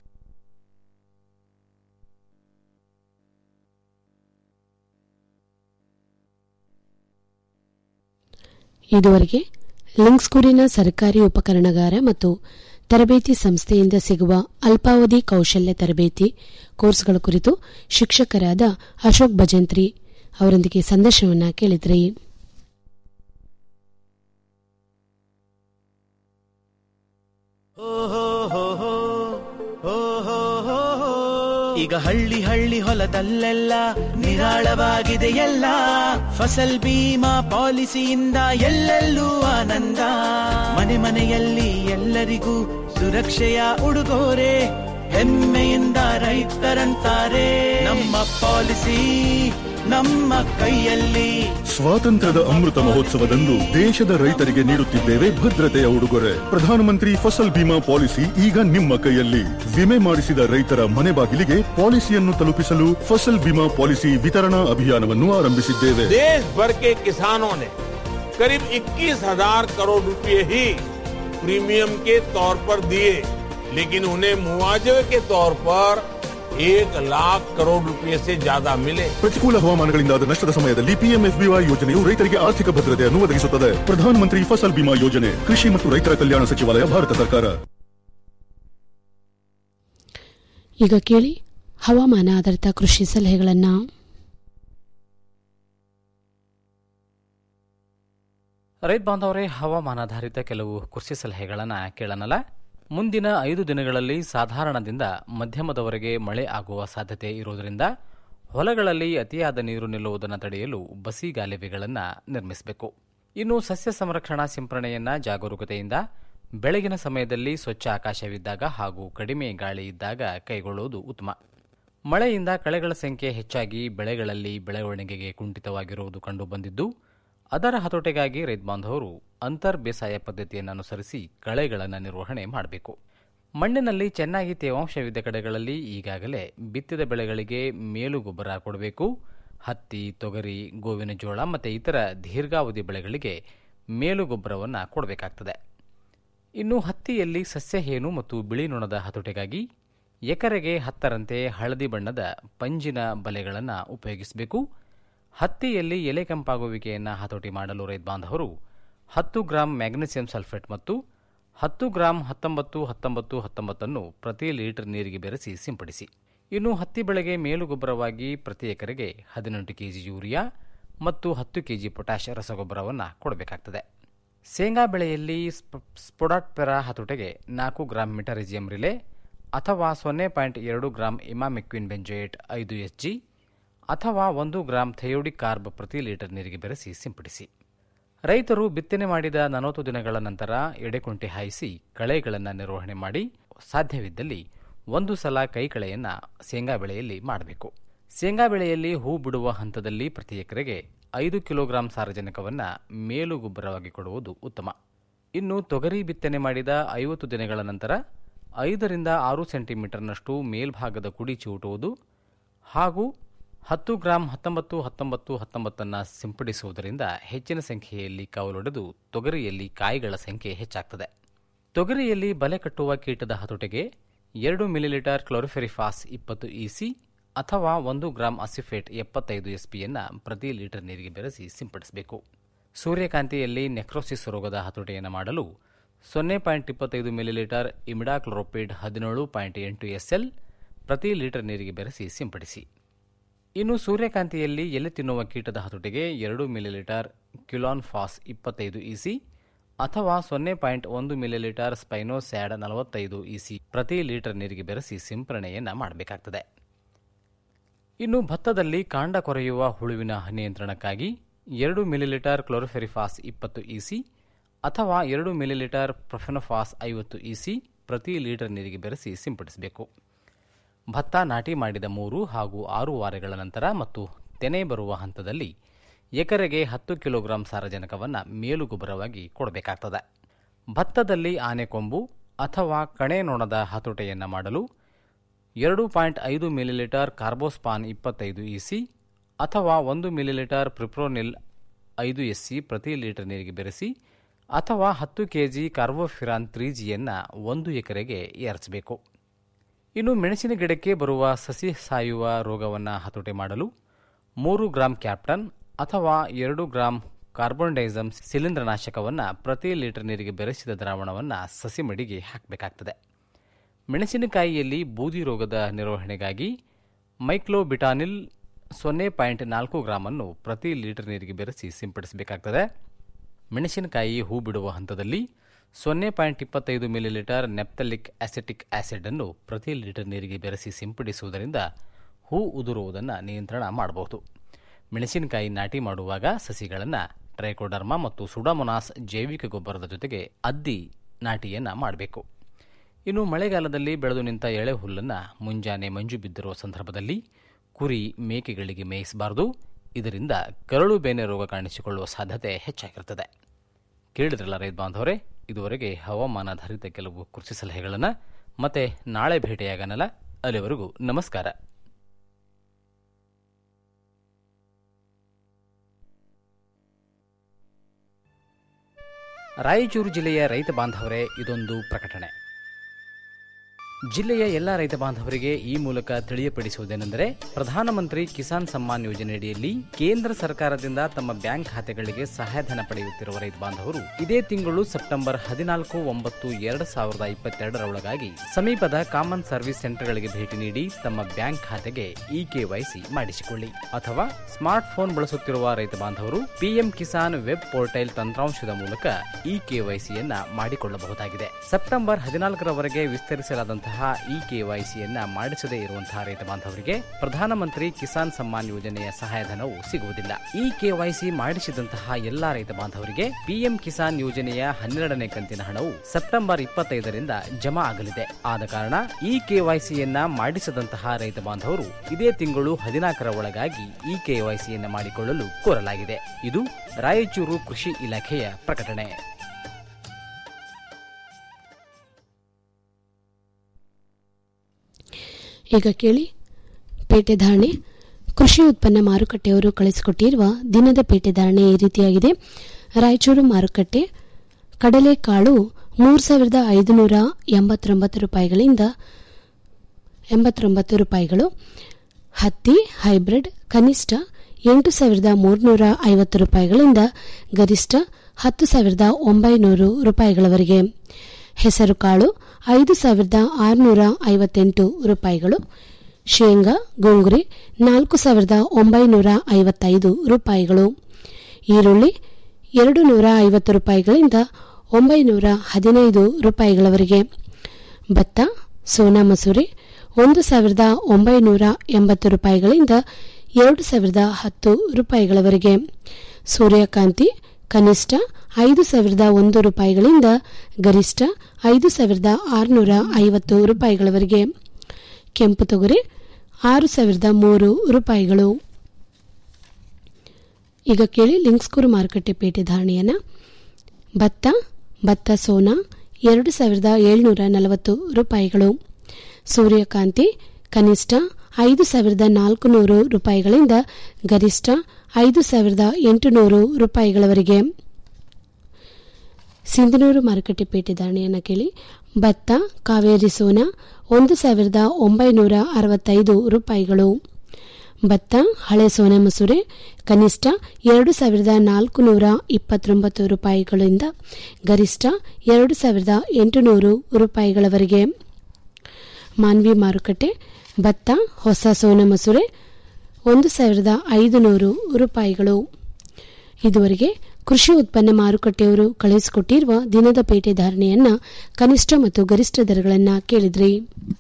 S1: ಇದುವರೆಗೆ ಲಿಂಕ್ಸ್ಕೂರಿನ ಸರ್ಕಾರಿ ಉಪಕರಣಗಾರ ಮತ್ತು ತರಬೇತಿ ಸಂಸ್ಥೆಯಿಂದ ಸಿಗುವ ಅಲ್ಪಾವಧಿ ಕೌಶಲ್ಯ ತರಬೇತಿ ಕೋರ್ಸ್ಗಳ ಕುರಿತು ಶಿಕ್ಷಕರಾದ ಅಶೋಕ್ ಭಜಂತ್ರಿ ಅವರೊಂದಿಗೆ ಸಂದರ್ಶನವನ್ನ ಕೇಳಿದ್ರಿ
S19: ಈಗ ಹಳ್ಳಿ ಹಳ್ಳಿ ಹೊಲದಲ್ಲೆಲ್ಲ ನಿರಾಳವಾಗಿದೆ ಎಲ್ಲ ಫಸಲ್ ಬೀಮಾ ಪಾಲಿಸಿಯಿಂದ ಎಲ್ಲೆಲ್ಲೂ ಆನಂದ ಮನೆ ಮನೆಯಲ್ಲಿ ಎಲ್ಲರಿಗೂ ಸುರಕ್ಷೆಯ ಉಡುಗೊರೆ ಹೆಮ್ಮೆಯಿಂದ ರೈತರಂತಾರೆ ನಮ್ಮ ಪಾಲಿಸಿ ನಮ್ಮ ಕೈಯಲ್ಲಿ
S20: ಸ್ವಾತಂತ್ರ್ಯದ ಅಮೃತ ಮಹೋತ್ಸವದಂದು ದೇಶದ ರೈತರಿಗೆ ನೀಡುತ್ತಿದ್ದೇವೆ ಭದ್ರತೆಯ ಉಡುಗೊರೆ ಪ್ರಧಾನಮಂತ್ರಿ ಫಸಲ್ ಬಿಮಾ ಪಾಲಿಸಿ ಈಗ ನಿಮ್ಮ ಕೈಯಲ್ಲಿ ವಿಮೆ ಮಾಡಿಸಿದ ರೈತರ ಮನೆ ಬಾಗಿಲಿಗೆ ಪಾಲಿಸಿಯನ್ನು ತಲುಪಿಸಲು ಫಸಲ್ ಬಿಮಾ ಪಾಲಿಸಿ ವಿತರಣಾ ಅಭಿಯಾನವನ್ನು ಆರಂಭಿಸಿದ್ದೇವೆ
S9: देश भर के किसानों ने करीब 21,000 करोड़ रुपए ही प्रीमियम के तौर पर दिए लेकिन उन्हें मुआवजे के तौर पर एक लाख करोड़ रुपए से ज्यादा मिले
S20: ಪ್ರತಿಕೂಲ ಹವಾಮಾನಗಳಿಂದಾದ ನಷ್ಟದ ಸಮಯದಲ್ಲಿ ಪಿಎಂಎಫ್ಬಿವೈ ಯೋಜನೆಯು ರೈತರಿಗೆ ಆರ್ಥಿಕ ಭದ್ರತೆಯನ್ನು ಒದಗಿಸುತ್ತದೆ ಪ್ರಧಾನಮಂತ್ರಿ ಫಸಲ್ ಬಿಮಾ ಯೋಜನೆ ಕೃಷಿ ಮತ್ತು ರೈತರ ಕಲ್ಯಾಣ ಸಚಿವಾಲಯ ಭಾರತ ಸರ್ಕಾರ
S1: ಈಗ ಕೇಳಿ ಹವಾಮಾನ ಆಧಾರಿತ ಕೃಷಿ ಸಲಹೆಗಳನ್ನು
S7: ರೈತ ಬಾಂಧವರೇ ಹವಾಮಾನಾಧಾರಿತ ಕೆಲವು ಕೃಷಿ ಸಲಹೆಗಳನ್ನು ಕೇಳೋಣಲ್ಲ ಮುಂದಿನ ಐದು ದಿನಗಳಲ್ಲಿ ಸಾಧಾರಣದಿಂದ ಮಧ್ಯಮದವರೆಗೆ ಮಳೆ ಆಗುವ ಸಾಧ್ಯತೆ ಇರುವುದರಿಂದ ಹೊಲಗಳಲ್ಲಿ ಅತಿಯಾದ ನೀರು ನಿಲ್ಲುವುದನ್ನು ತಡೆಯಲು ಬಸಿಗಾಲುವೆಗಳನ್ನು ನಿರ್ಮಿಸಬೇಕು ಇನ್ನು ಸಸ್ಯ ಸಂರಕ್ಷಣಾ ಸಿಂಪರಣೆಯನ್ನ ಜಾಗರೂಕತೆಯಿಂದ ಬೆಳಗಿನ ಸಮಯದಲ್ಲಿ ಸ್ವಚ್ಛ ಆಕಾಶವಿದ್ದಾಗ ಹಾಗೂ ಕಡಿಮೆ ಗಾಳಿ ಇದ್ದಾಗ ಕೈಗೊಳ್ಳುವುದು ಉತ್ತಮ ಮಳೆಯಿಂದ ಕಳೆಗಳ ಸಂಖ್ಯೆ ಹೆಚ್ಚಾಗಿ ಬೆಳೆಗಳಲ್ಲಿ ಬೆಳವಣಿಗೆಗೆ ಕುಂಠಿತವಾಗಿರುವುದು ಕಂಡುಬಂದಿದ್ದು ಅದರ ಹತೋಟಿಗಾಗಿ ರೈತ ಬಾಂಧವರು ಅಂತರ್ ಬೇಸಾಯ ಪದ್ಧತಿಯನ್ನು ಅನುಸರಿಸಿ ಕಳೆಗಳನ್ನು ನಿರ್ವಹಣೆ ಮಾಡಬೇಕು ಮಣ್ಣಿನಲ್ಲಿ ಚೆನ್ನಾಗಿ ತೇವಾಂಶವಿದ್ದ ಕಡೆಗಳಲ್ಲಿ ಈಗಾಗಲೇ ಬಿತ್ತಿದ ಬೆಳೆಗಳಿಗೆ ಮೇಲು ಗೊಬ್ಬರ ಕೊಡಬೇಕು ಹತ್ತಿ ತೊಗರಿ ಗೋವಿನ ಜೋಳ ಮತ್ತು ಇತರ ದೀರ್ಘಾವಧಿ ಬೆಳೆಗಳಿಗೆ ಮೇಲು ಗೊಬ್ಬರವನ್ನು ಕೊಡಬೇಕಾಗ್ತದೆ ಇನ್ನು ಹತ್ತಿಯಲ್ಲಿ ಸಸ್ಯಹೇನು ಮತ್ತು ಬಿಳಿ ನೊಣದ ಹತೋಟಿಗಾಗಿ ಎಕರೆಗೆ ಹತ್ತರಂತೆ ಹಳದಿ ಬಣ್ಣದ ಪಂಜಿನ ಬಲೆಗಳನ್ನು ಉಪಯೋಗಿಸಬೇಕು ಹತ್ತಿಯಲ್ಲಿ ಎಲೆ ಕೆಂಪಾಗುವಿಕೆಯನ್ನು ಹತೋಟಿ ಮಾಡಲು ರೈತ ಬಾಂಧವರು ಹತ್ತು ಗ್ರಾಂ ಮ್ಯಾಗ್ನೀಸಿಯಂ ಸಲ್ಫೇಟ್ ಮತ್ತು ಹತ್ತು ಗ್ರಾಂ ಹತ್ತೊಂಬತ್ತು ಹತ್ತೊಂಬತ್ತು ಹತ್ತೊಂಬತ್ತನ್ನು ಪ್ರತಿ ಲೀಟರ್ ನೀರಿಗೆ ಬೆರೆಸಿ ಸಿಂಪಡಿಸಿ ಇನ್ನು ಹತ್ತಿ ಬೆಳೆಗೆ ಮೇಲು ಗೊಬ್ಬರವಾಗಿ ಪ್ರತಿ ಎಕರೆಗೆ ಹದಿನೆಂಟು ಕೆಜಿ ಯೂರಿಯಾ ಮತ್ತು ಹತ್ತು ಕೆಜಿ ಪೊಟ್ಯಾಷ್ ರಸಗೊಬ್ಬರವನ್ನು ಕೊಡಬೇಕಾಗ್ತದೆ ಶೇಂಗಾ ಬೆಳೆಯಲ್ಲಿ ಸ್ಪ- ಸ್ಪೊಡಾಟ್ಪೆರಾ ಹತೋಟೆಗೆ ನಾಲ್ಕು ಗ್ರಾಂ ಮಿಟರಿಜಿಯಂ ರಿಲೆ ಅಥವಾ ಸೊನ್ನೆ ಪಾಯಿಂಟ್ ಎರಡು ಗ್ರಾಂ ಇಮಾಮೆಕ್ವಿನ್ ಬೆಂಜೋಯೇಟ್ ಐದು ಎಸ್ ಜಿ ಅಥವಾ ಒಂದು ಗ್ರಾಂ ಥೆಯೋಡಿಕ್ ಕಾರ್ಬ್ ಪ್ರತಿ ಲೀಟರ್ ನೀರಿಗೆ ಬೆರೆಸಿ ಸಿಂಪಡಿಸಿ ರೈತರು ಬಿತ್ತನೆ ಮಾಡಿದ ನಲವತ್ತು ದಿನಗಳ ನಂತರ ಎಡೆಕುಂಟೆ ಹಾಯಿಸಿ ಕಳೆಗಳನ್ನು ನಿರ್ವಹಣೆ ಮಾಡಿ ಸಾಧ್ಯವಿದ್ದಲ್ಲಿ ಒಂದು ಸಲ ಕೈಕಳೆಯನ್ನು ಶೇಂಗಾ ಬೆಳೆಯಲ್ಲಿ ಮಾಡಬೇಕು ಶೇಂಗಾ ಬೆಳೆಯಲ್ಲಿ ಹೂ ಬಿಡುವ ಹಂತದಲ್ಲಿ ಪ್ರತಿ ಎಕರೆಗೆ ಐದು ಕಿಲೋಗ್ರಾಂ ಸಾರಜನಕವನ್ನು ಮೇಲು ಗೊಬ್ಬರವಾಗಿ ಕೊಡುವುದು ಉತ್ತಮ ಇನ್ನು ತೊಗರಿ ಬಿತ್ತನೆ ಮಾಡಿದ ಐವತ್ತು ದಿನಗಳ ನಂತರ ಐದರಿಂದ ಆರು ಸೆಂಟಿಮೀಟರ್ನಷ್ಟು ಮೇಲ್ಭಾಗದ ಕುಡಿ ಚಿವುಟುವುದು ಹಾಗೂ ಹತ್ತು ಗ್ರಾಂ ಹತ್ತೊಂಬತ್ತು ಹತ್ತೊಂಬತ್ತು ಹತ್ತೊಂಬತ್ತನ್ನು ಸಿಂಪಡಿಸುವುದರಿಂದ ಹೆಚ್ಚಿನ ಸಂಖ್ಯೆಯಲ್ಲಿ ಕವಲೊಡೆದು ತೊಗರಿಯಲ್ಲಿ ಕಾಯಿಗಳ ಸಂಖ್ಯೆ ಹೆಚ್ಚಾಗ್ತದೆ ತೊಗರಿಯಲ್ಲಿ ಬಲೆ ಕಟ್ಟುವ ಕೀಟದ ಹತೋಟಿಗೆ ಎರಡು ಮಿಲಿಲೀಟರ್ ಕ್ಲೋರಿಫೆರಿಫಾಸ್ ಇಪ್ಪತ್ತು ಇಸಿ ಅಥವಾ ಒಂದು ಗ್ರಾಂ ಅಸಿಫೇಟ್ ಎಪ್ಪತ್ತೈದು ಎಸ್ಪಿಯನ್ನು ಪ್ರತಿ ಲೀಟರ್ ನೀರಿಗೆ ಬೆರೆಸಿ ಸಿಂಪಡಿಸಬೇಕು ಸೂರ್ಯಕಾಂತಿಯಲ್ಲಿ ನೆಕ್ರೋಸಿಸ್ ರೋಗದ ಹತೋಟಿಯನ್ನು ಮಾಡಲು ಸೊನ್ನೆ ಪಾಯಿಂಟ್ ಇಪ್ಪತ್ತೈದು ಮಿಲಿಲೀಟರ್ ಇಮಿಡಾಕ್ಲೋರೋಪಿಡ್ ಹದಿನೇಳು ಪಾಯಿಂಟ್ ಎಂಟು ಎಸ್ಎಲ್ ಪ್ರತಿ ಲೀಟರ್ ನೀರಿಗೆ ಬೆರೆಸಿ ಸಿಂಪಡಿಸಿ ಇನ್ನು ಸೂರ್ಯಕಾಂತಿಯಲ್ಲಿ ಎಲೆ ತಿನ್ನುವ ಕೀಟದ ಹತೋಟಿಗೆ ಎರಡು ಮಿಲಿಲೀಟರ್ ಕ್ಯುಲಾನ್ ಫಾಸ್ ಇಪ್ಪತ್ತೈದು ಇಸಿ ಅಥವಾ ಸೊನ್ನೆ ಪಾಯಿಂಟ್ ಒಂದು ಮಿಲಿಲೀಟರ್ ಸ್ಪೈನೋಸ್ಯಾಡ್ ನಲವತ್ತೈದು ಇಸಿ ಪ್ರತಿ ಲೀಟರ್ ನೀರಿಗೆ ಬೆರೆಸಿ ಸಿಂಪರಣೆಯನ್ನು ಮಾಡಬೇಕಾಗ್ತದೆ ಇನ್ನು ಭತ್ತದಲ್ಲಿ ಕಾಂಡ ಕೊರೆಯುವ ಹುಳುವಿನ ನಿಯಂತ್ರಣಕ್ಕಾಗಿ ಎರಡು ಮಿಲಿಲೀಟರ್ ಕ್ಲೋರೋಫೆರಿಫಾಸ್ ಇಪ್ಪತ್ತು ಇಸಿ ಅಥವಾ ಎರಡು ಮಿಲಿಲೀಟರ್ ಪ್ರೊಫೆನೋಫಾಸ್ ಐವತ್ತು ಇಸಿ ಪ್ರತಿ ಲೀಟರ್ ನೀರಿಗೆ ಬೆರೆಸಿ ಸಿಂಪಡಿಸಬೇಕು ಭತ್ತ ನಾಟಿ ಮಾಡಿದ ಮೂರು ಹಾಗೂ ಆರು ವಾರಗಳ ನಂತರ ಮತ್ತು ತೆನೆ ಬರುವ ಹಂತದಲ್ಲಿ ಎಕರೆಗೆ ಹತ್ತು ಕಿಲೋಗ್ರಾಂ ಸಾರಜನಕವನ್ನು ಮೇಲು ಗೊಬ್ಬರವಾಗಿ ಕೊಡಬೇಕಾಗ್ತದೆ ಭತ್ತದಲ್ಲಿ ಆನೆಕೊಂಬು ಅಥವಾ ಕಣೆ ನೊಣದ ಹತೋಟೆಯನ್ನು ಮಾಡಲು ಎರಡು ಪಾಯಿಂಟ್ ಐದು ಮಿಲಿಲೀಟರ್ ಕಾರ್ಬೋಸ್ಪಾನ್ ಇಪ್ಪತ್ತೈದು ಇಸಿ ಅಥವಾ ಒಂದು ಮಿಲಿಲೀಟರ್ ಪ್ರಿಪ್ರೋನಿಲ್ ಐದು ಎಸ್ಸಿ ಪ್ರತಿ ಲೀಟರ್ ನೀರಿಗೆ ಬೆರೆಸಿ ಅಥವಾ ಹತ್ತು ಕೆಜಿ ಕಾರ್ಬೋಫಿರಾನ್ ತ್ರೀ ಜಿಯನ್ನು ಒಂದು ಎಕರೆಗೆ ಏರಿಸಬೇಕು ಇನ್ನು ಮೆಣಸಿನ ಗಿಡಕ್ಕೆ ಬರುವ ಸಸಿ ಸಾಯುವ ರೋಗವನ್ನು ಹತೋಟಿ ಮಾಡಲು ಮೂರು ಗ್ರಾಂ ಕ್ಯಾಪ್ಟನ್ ಅಥವಾ ಎರಡು ಗ್ರಾಂ ಕಾರ್ಬನ್ ಡೈಸಮ್ ಶಿಲೀಂಧ್ರನಾಶಕವನ್ನು ಪ್ರತಿ ಲೀಟರ್ ನೀರಿಗೆ ಬೆರೆಸಿದ ದ್ರಾವಣವನ್ನು ಸಸಿ ಮಡಿಗೆ ಹಾಕಬೇಕಾಗ್ತದೆ ಮೆಣಸಿನಕಾಯಿಯಲ್ಲಿ ಬೂದಿ ರೋಗದ ನಿರ್ವಹಣೆಗಾಗಿ ಮೈಕ್ಲೋಬಿಟಾನಿಲ್ ಸೊನ್ನೆ ಪಾಯಿಂಟ್ ನಾಲ್ಕು ಗ್ರಾಮನ್ನು ಪ್ರತಿ ಲೀಟರ್ ನೀರಿಗೆ ಬೆರೆಸಿ ಸಿಂಪಡಿಸಬೇಕಾಗ್ತದೆ ಮೆಣಸಿನಕಾಯಿ ಹೂ ಬಿಡುವ ಹಂತದಲ್ಲಿ ಸೊನ್ನೆ ಪಾಯಿಂಟ್ ಇಪ್ಪತ್ತೈದು ಮಿಲಿಲೀಟರ್ ನೆಪ್ತಲಿಕ್ ಆಸಿಟಿಕ್ ಆಸಿಡ್ ಅನ್ನು ಪ್ರತಿ ಲೀಟರ್ ನೀರಿಗೆ ಬೆರೆಸಿ ಸಿಂಪಡಿಸುವುದರಿಂದ ಹೂ ಉದುರುವುದನ್ನು ನಿಯಂತ್ರಣ ಮಾಡಬಹುದು ಮೆಣಸಿನಕಾಯಿ ನಾಟಿ ಮಾಡುವಾಗ ಸಸಿಗಳನ್ನು ಟ್ರೈಕೋಡರ್ಮಾ ಮತ್ತು ಸುಡಾಮೊನಾಸ್ ಜೈವಿಕ ಗೊಬ್ಬರದ ಜೊತೆಗೆ ಅದ್ದಿ ನಾಟಿಯನ್ನು ಮಾಡಬೇಕು ಇನ್ನು ಮಳೆಗಾಲದಲ್ಲಿ ಬೆಳೆದು ನಿಂತ ಎಳೆ ಹುಲ್ಲನ್ನು ಮುಂಜಾನೆ ಮಂಜು ಬಿದ್ದಿರುವ ಸಂದರ್ಭದಲ್ಲಿ ಕುರಿ ಮೇಕೆಗಳಿಗೆ ಮೇಯಿಸಬಾರದು ಇದರಿಂದ ಕರಳು ಬೇನೆ ರೋಗ ಕಾಣಿಸಿಕೊಳ್ಳುವ ಸಾಧ್ಯತೆ ಹೆಚ್ಚಾಗಿರುತ್ತದೆ ಕೇಳಿದ್ರಲ್ಲ ರೈತ ಬಾಂಧವರೇ ಇದುವರೆಗೆ ಹವಾಮಾನಾಧಾರಿತ ಕೆಲವು ಕೃಷಿ ಸಲಹೆಗಳನ್ನು ಮತ್ತೆ ನಾಳೆ ಭೇಟಿಯಾಗನಲ್ಲ ಅಲ್ಲಿವರೆಗೂ ನಮಸ್ಕಾರ ರಾಯಚೂರು ಜಿಲ್ಲೆಯ ರೈತ ಬಾಂಧವರೇ ಇದೊಂದು ಪ್ರಕಟಣೆ ಜಿಲ್ಲೆಯ ಎಲ್ಲ ರೈತ ಬಾಂಧವರಿಗೆ ಈ ಮೂಲಕ ತಿಳಿಯಪಡಿಸುವುದೇನೆಂದರೆ ಪ್ರಧಾನಮಂತ್ರಿ ಕಿಸಾನ್ ಸಮ್ಮಾನ್ ಯೋಜನೆಯಡಿಯಲ್ಲಿ ಕೇಂದ್ರ ಸರ್ಕಾರದಿಂದ ತಮ್ಮ ಬ್ಯಾಂಕ್ ಖಾತೆಗಳಿಗೆ ಸಹಾಯಧನ ಪಡೆಯುತ್ತಿರುವ ರೈತ ಬಾಂಧವರು ಇದೇ ತಿಂಗಳು ಸೆಪ್ಟೆಂಬರ್ ಹದಿನಾಲ್ಕು ಒಂಬತ್ತು ಎರಡು ಸಾವಿರದ ಇಪ್ಪತ್ತೆರಡರ ಒಳಗಾಗಿ ಸಮೀಪದ ಕಾಮನ್ ಸರ್ವಿಸ್ ಸೆಂಟರ್ಗಳಿಗೆ ಭೇಟಿ ನೀಡಿ ತಮ್ಮ ಬ್ಯಾಂಕ್ ಖಾತೆಗೆ ಇ ಕೆವೈಸಿ ಮಾಡಿಸಿಕೊಳ್ಳಿ ಅಥವಾ ಸ್ಮಾರ್ಟ್ ಫೋನ್ ಬಳಸುತ್ತಿರುವ ರೈತ ಬಾಂಧವರು ಪಿಎಂ ಕಿಸಾನ್ ವೆಬ್ ಪೋರ್ಟಲ್ ತಂತ್ರಾಂಶದ ಮೂಲಕ ಇ ಕೆವೈಸಿಯನ್ನ ಮಾಡಿಕೊಳ್ಳಬಹುದಾಗಿದೆ ಸೆಪ್ಟೆಂಬರ್ ಹದಿನಾಲ್ಕರವರೆಗೆ ವಿಸ್ತರಿಸಲಾದಂತಹ ಇ ಕೆವೈಸಿಯನ್ನ ಮಾಡಿಸದೇ ಇರುವಂತಹ ರೈತ ಬಾಂಧವರಿಗೆ ಪ್ರಧಾನಮಂತ್ರಿ ಕಿಸಾನ್ ಸಮ್ಮಾನ್ ಯೋಜನೆಯ ಸಹಾಯಧನವು ಸಿಗುವುದಿಲ್ಲ ಇ ಕೆವೈಸಿ ಮಾಡಿಸಿದಂತಹ ಎಲ್ಲಾ ರೈತ ಬಾಂಧವರಿಗೆ ಪಿಎಂ ಕಿಸಾನ್ ಯೋಜನೆಯ ಹನ್ನೆರಡನೇ ಕಂತಿನ ಹಣವು ಸೆಪ್ಟೆಂಬರ್ ಇಪ್ಪತ್ತೈದರಿಂದ ಜಮಾ ಆಗಲಿದೆ ಆದ ಕಾರಣ ಈ ಕೆವೈಸಿಯನ್ನ ಮಾಡಿಸದಂತಹ ರೈತ ಬಾಂಧವರು ಇದೇ ತಿಂಗಳು ಹದಿನಾಲ್ಕರ ಒಳಗಾಗಿ ಈ ಕೆವೈಸಿಯನ್ನ ಮಾಡಿಕೊಳ್ಳಲು ಕೋರಲಾಗಿದೆ ಇದು ರಾಯಚೂರು ಕೃಷಿ ಇಲಾಖೆಯ ಪ್ರಕಟಣೆ
S1: ಈಗ ಕೇಳಿ ಪೇಟೆ ಧಾರಣೆ ಕೃಷಿ ಉತ್ಪನ್ನ ಮಾರುಕಟ್ಟೆಯವರು ಕಳಿಸಿಕೊಟ್ಟಿರುವ ದಿನದ ಪೇಟೆ ಧಾರಣೆ ಈ ರೀತಿಯಾಗಿದೆ ರಾಯಚೂರು ಮಾರುಕಟ್ಟೆ ಕಡಲೆಕಾಳು ಮೂರು ಸಾವಿರದ ಐದುನೂರ ಎಂಬತ್ತೊಂಬತ್ತು ರೂಪಾಯಿಗಳಿಂದ ಎಂಬತ್ತೊಂಬತ್ತು ರೂಪಾಯಿಗಳು ಹತ್ತಿ ಹೈಬ್ರಿಡ್ ಕನಿಷ್ಠ ಎಂಟು ಸಾವಿರದ ಮೂರುನೂರ ಐವತ್ತು ರೂಪಾಯಿಗಳಿಂದ ಗರಿಷ್ಠ ಹತ್ತು ಸಾವಿರದ ಒಂಬೈನೂರು ರೂಪಾಯಿಗಳವರೆಗೆ ಹೆಸರುಕಾಳು ಐದು ಸಾವಿರದ ಆರುನೂರ ಐವತ್ತೆಂಟು ರೂಪಾಯಿಗಳು ಶೇಂಗಾ ಗೋಂಗುರಿ ನಾಲ್ಕು ಸಾವಿರದ ಒಂಬೈನೂರ ಐವತ್ತೈದು ರೂಪಾಯಿಗಳು ಈರುಳ್ಳಿ ಎರಡು ನೂರ ಐವತ್ತು ರೂಪಾಯಿಗಳಿಂದ ಒಂಬೈನೂರ ಹದಿನೈದು ರೂಪಾಯಿಗಳವರೆಗೆ ಭತ್ತ ಸೋನಾ ಮಸೂರಿ ಒಂದು ಸಾವಿರದ ಒಂಬೈನೂರ ಎಂಬತ್ತು ರೂಪಾಯಿಗಳಿಂದ ಎರಡು ಸಾವಿರದ ಹತ್ತು ರೂಪಾಯಿಗಳವರೆಗೆ ಸೂರ್ಯಕಾಂತಿ ಕನಿಷ್ಠ ಐದು ಸಾವಿರದ ಒಂದು ರೂಪಾಯಿಗಳಿಂದ ಗರಿಷ್ಠ ಐದು ಸಾವಿರದ ಆರುನೂರ ಐವತ್ತು ರೂಪಾಯಿಗಳವರೆಗೆ ಕೆಂಪು ತೊಗರಿ ಆರು ಸಾವಿರದ ಮೂರು ರೂಪಾಯಿಗಳು ಈಗ ಕೇಳಿ ಲಿಂಕ್ಸ್ಕೂರು ಮಾರುಕಟ್ಟೆ ಪೇಟೆ ಧಾರಣೆಯನ್ನ ಭತ್ತ ಭತ್ತ ಸೋನಾ ಎರಡು ಸಾವಿರದ ಏಳ್ನೂರ ನಲವತ್ತು ರೂಪಾಯಿಗಳು ಸೂರ್ಯಕಾಂತಿ ಕನಿಷ್ಠ ಐದು ಸಾವಿರದ ನಾಲ್ಕುನೂರು ರೂಪಾಯಿಗಳಿಂದ ಗರಿಷ್ಠ ಐದು ಸಾವಿರದ ಎಂಟುನೂರು ರೂಪಾಯಿಗಳವರೆಗೆ ಸಿಂಧನೂರು ಮಾರುಕಟ್ಟೆ ಪೇಟೆ ಧಾರಣೆಯನ್ನು ಕೇಳಿ ಭತ್ತ ಕಾವೇರಿ ಸೋನಾ ಒಂದು ಸಾವಿರದ ಒಂಬೈನೂರ ಅರವತ್ತೈದು ರೂಪಾಯಿಗಳು ಭತ್ತ ಹಳೆ ಸೋನಾ ಮಸೂರೆ ಕನಿಷ್ಠ ಎರಡು ಸಾವಿರದ ನಾಲ್ಕುನೂರ ಇಪ್ಪತ್ತೊಂಬತ್ತು ರೂಪಾಯಿಗಳಿಂದ ಗರಿಷ್ಠ ಎರಡು ಸಾವಿರದ ಎಂಟುನೂರು ರೂಪಾಯಿಗಳವರೆಗೆ ಮಾನ್ವಿ ಮಾರುಕಟ್ಟೆ ಭತ್ತ ಹೊಸ ಸೋನಾ ಮಸೂರೆ ಒಂದು ಸಾವಿರದ ಐದುನೂರು ರೂಪಾಯಿಗಳು ಇದುವರೆಗೆ ಕೃಷಿ ಉತ್ಪನ್ನ ಮಾರುಕಟ್ಟೆಯವರು ಕಳುಹಿಸಿಕೊಟ್ಟಿರುವ ದಿನದ ಪೇಟೆ ಧಾರಣೆಯನ್ನ ಕನಿಷ್ಠ ಮತ್ತು ಗರಿಷ್ಠ ದರಗಳನ್ನು ಕೇಳಿದ್ರಿ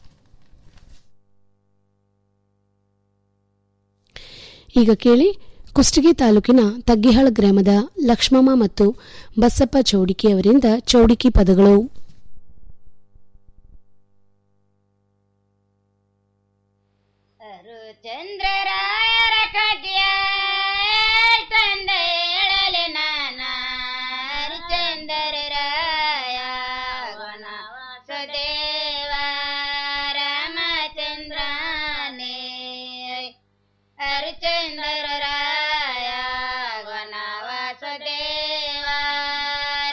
S1: ಈಗ ಕೇಳಿ ಕುಷ್ಟಗಿ ತಾಲೂಕಿನ ತಗ್ಗಿಹಾಳ ಗ್ರಾಮದ ಲಕ್ಷ್ಮಮ್ಮ ಮತ್ತು ಬಸಪ್ಪ ಚೌಡಿಕಿ ಅವರಿಂದ ಚೌಡಿಕಿ ಪದಗಳು
S21: ಚಂದ್ರರಾಯರ ಖಡ್ಯ ತಂದೆ ಹೇಳಲೆ ನಾನ ಚಂದ್ರರಾಯ ವನವಾಸ ದೇವ ರಾಮಚಂದ್ರ ಹರಿಚಂದ್ರ ರಾಯ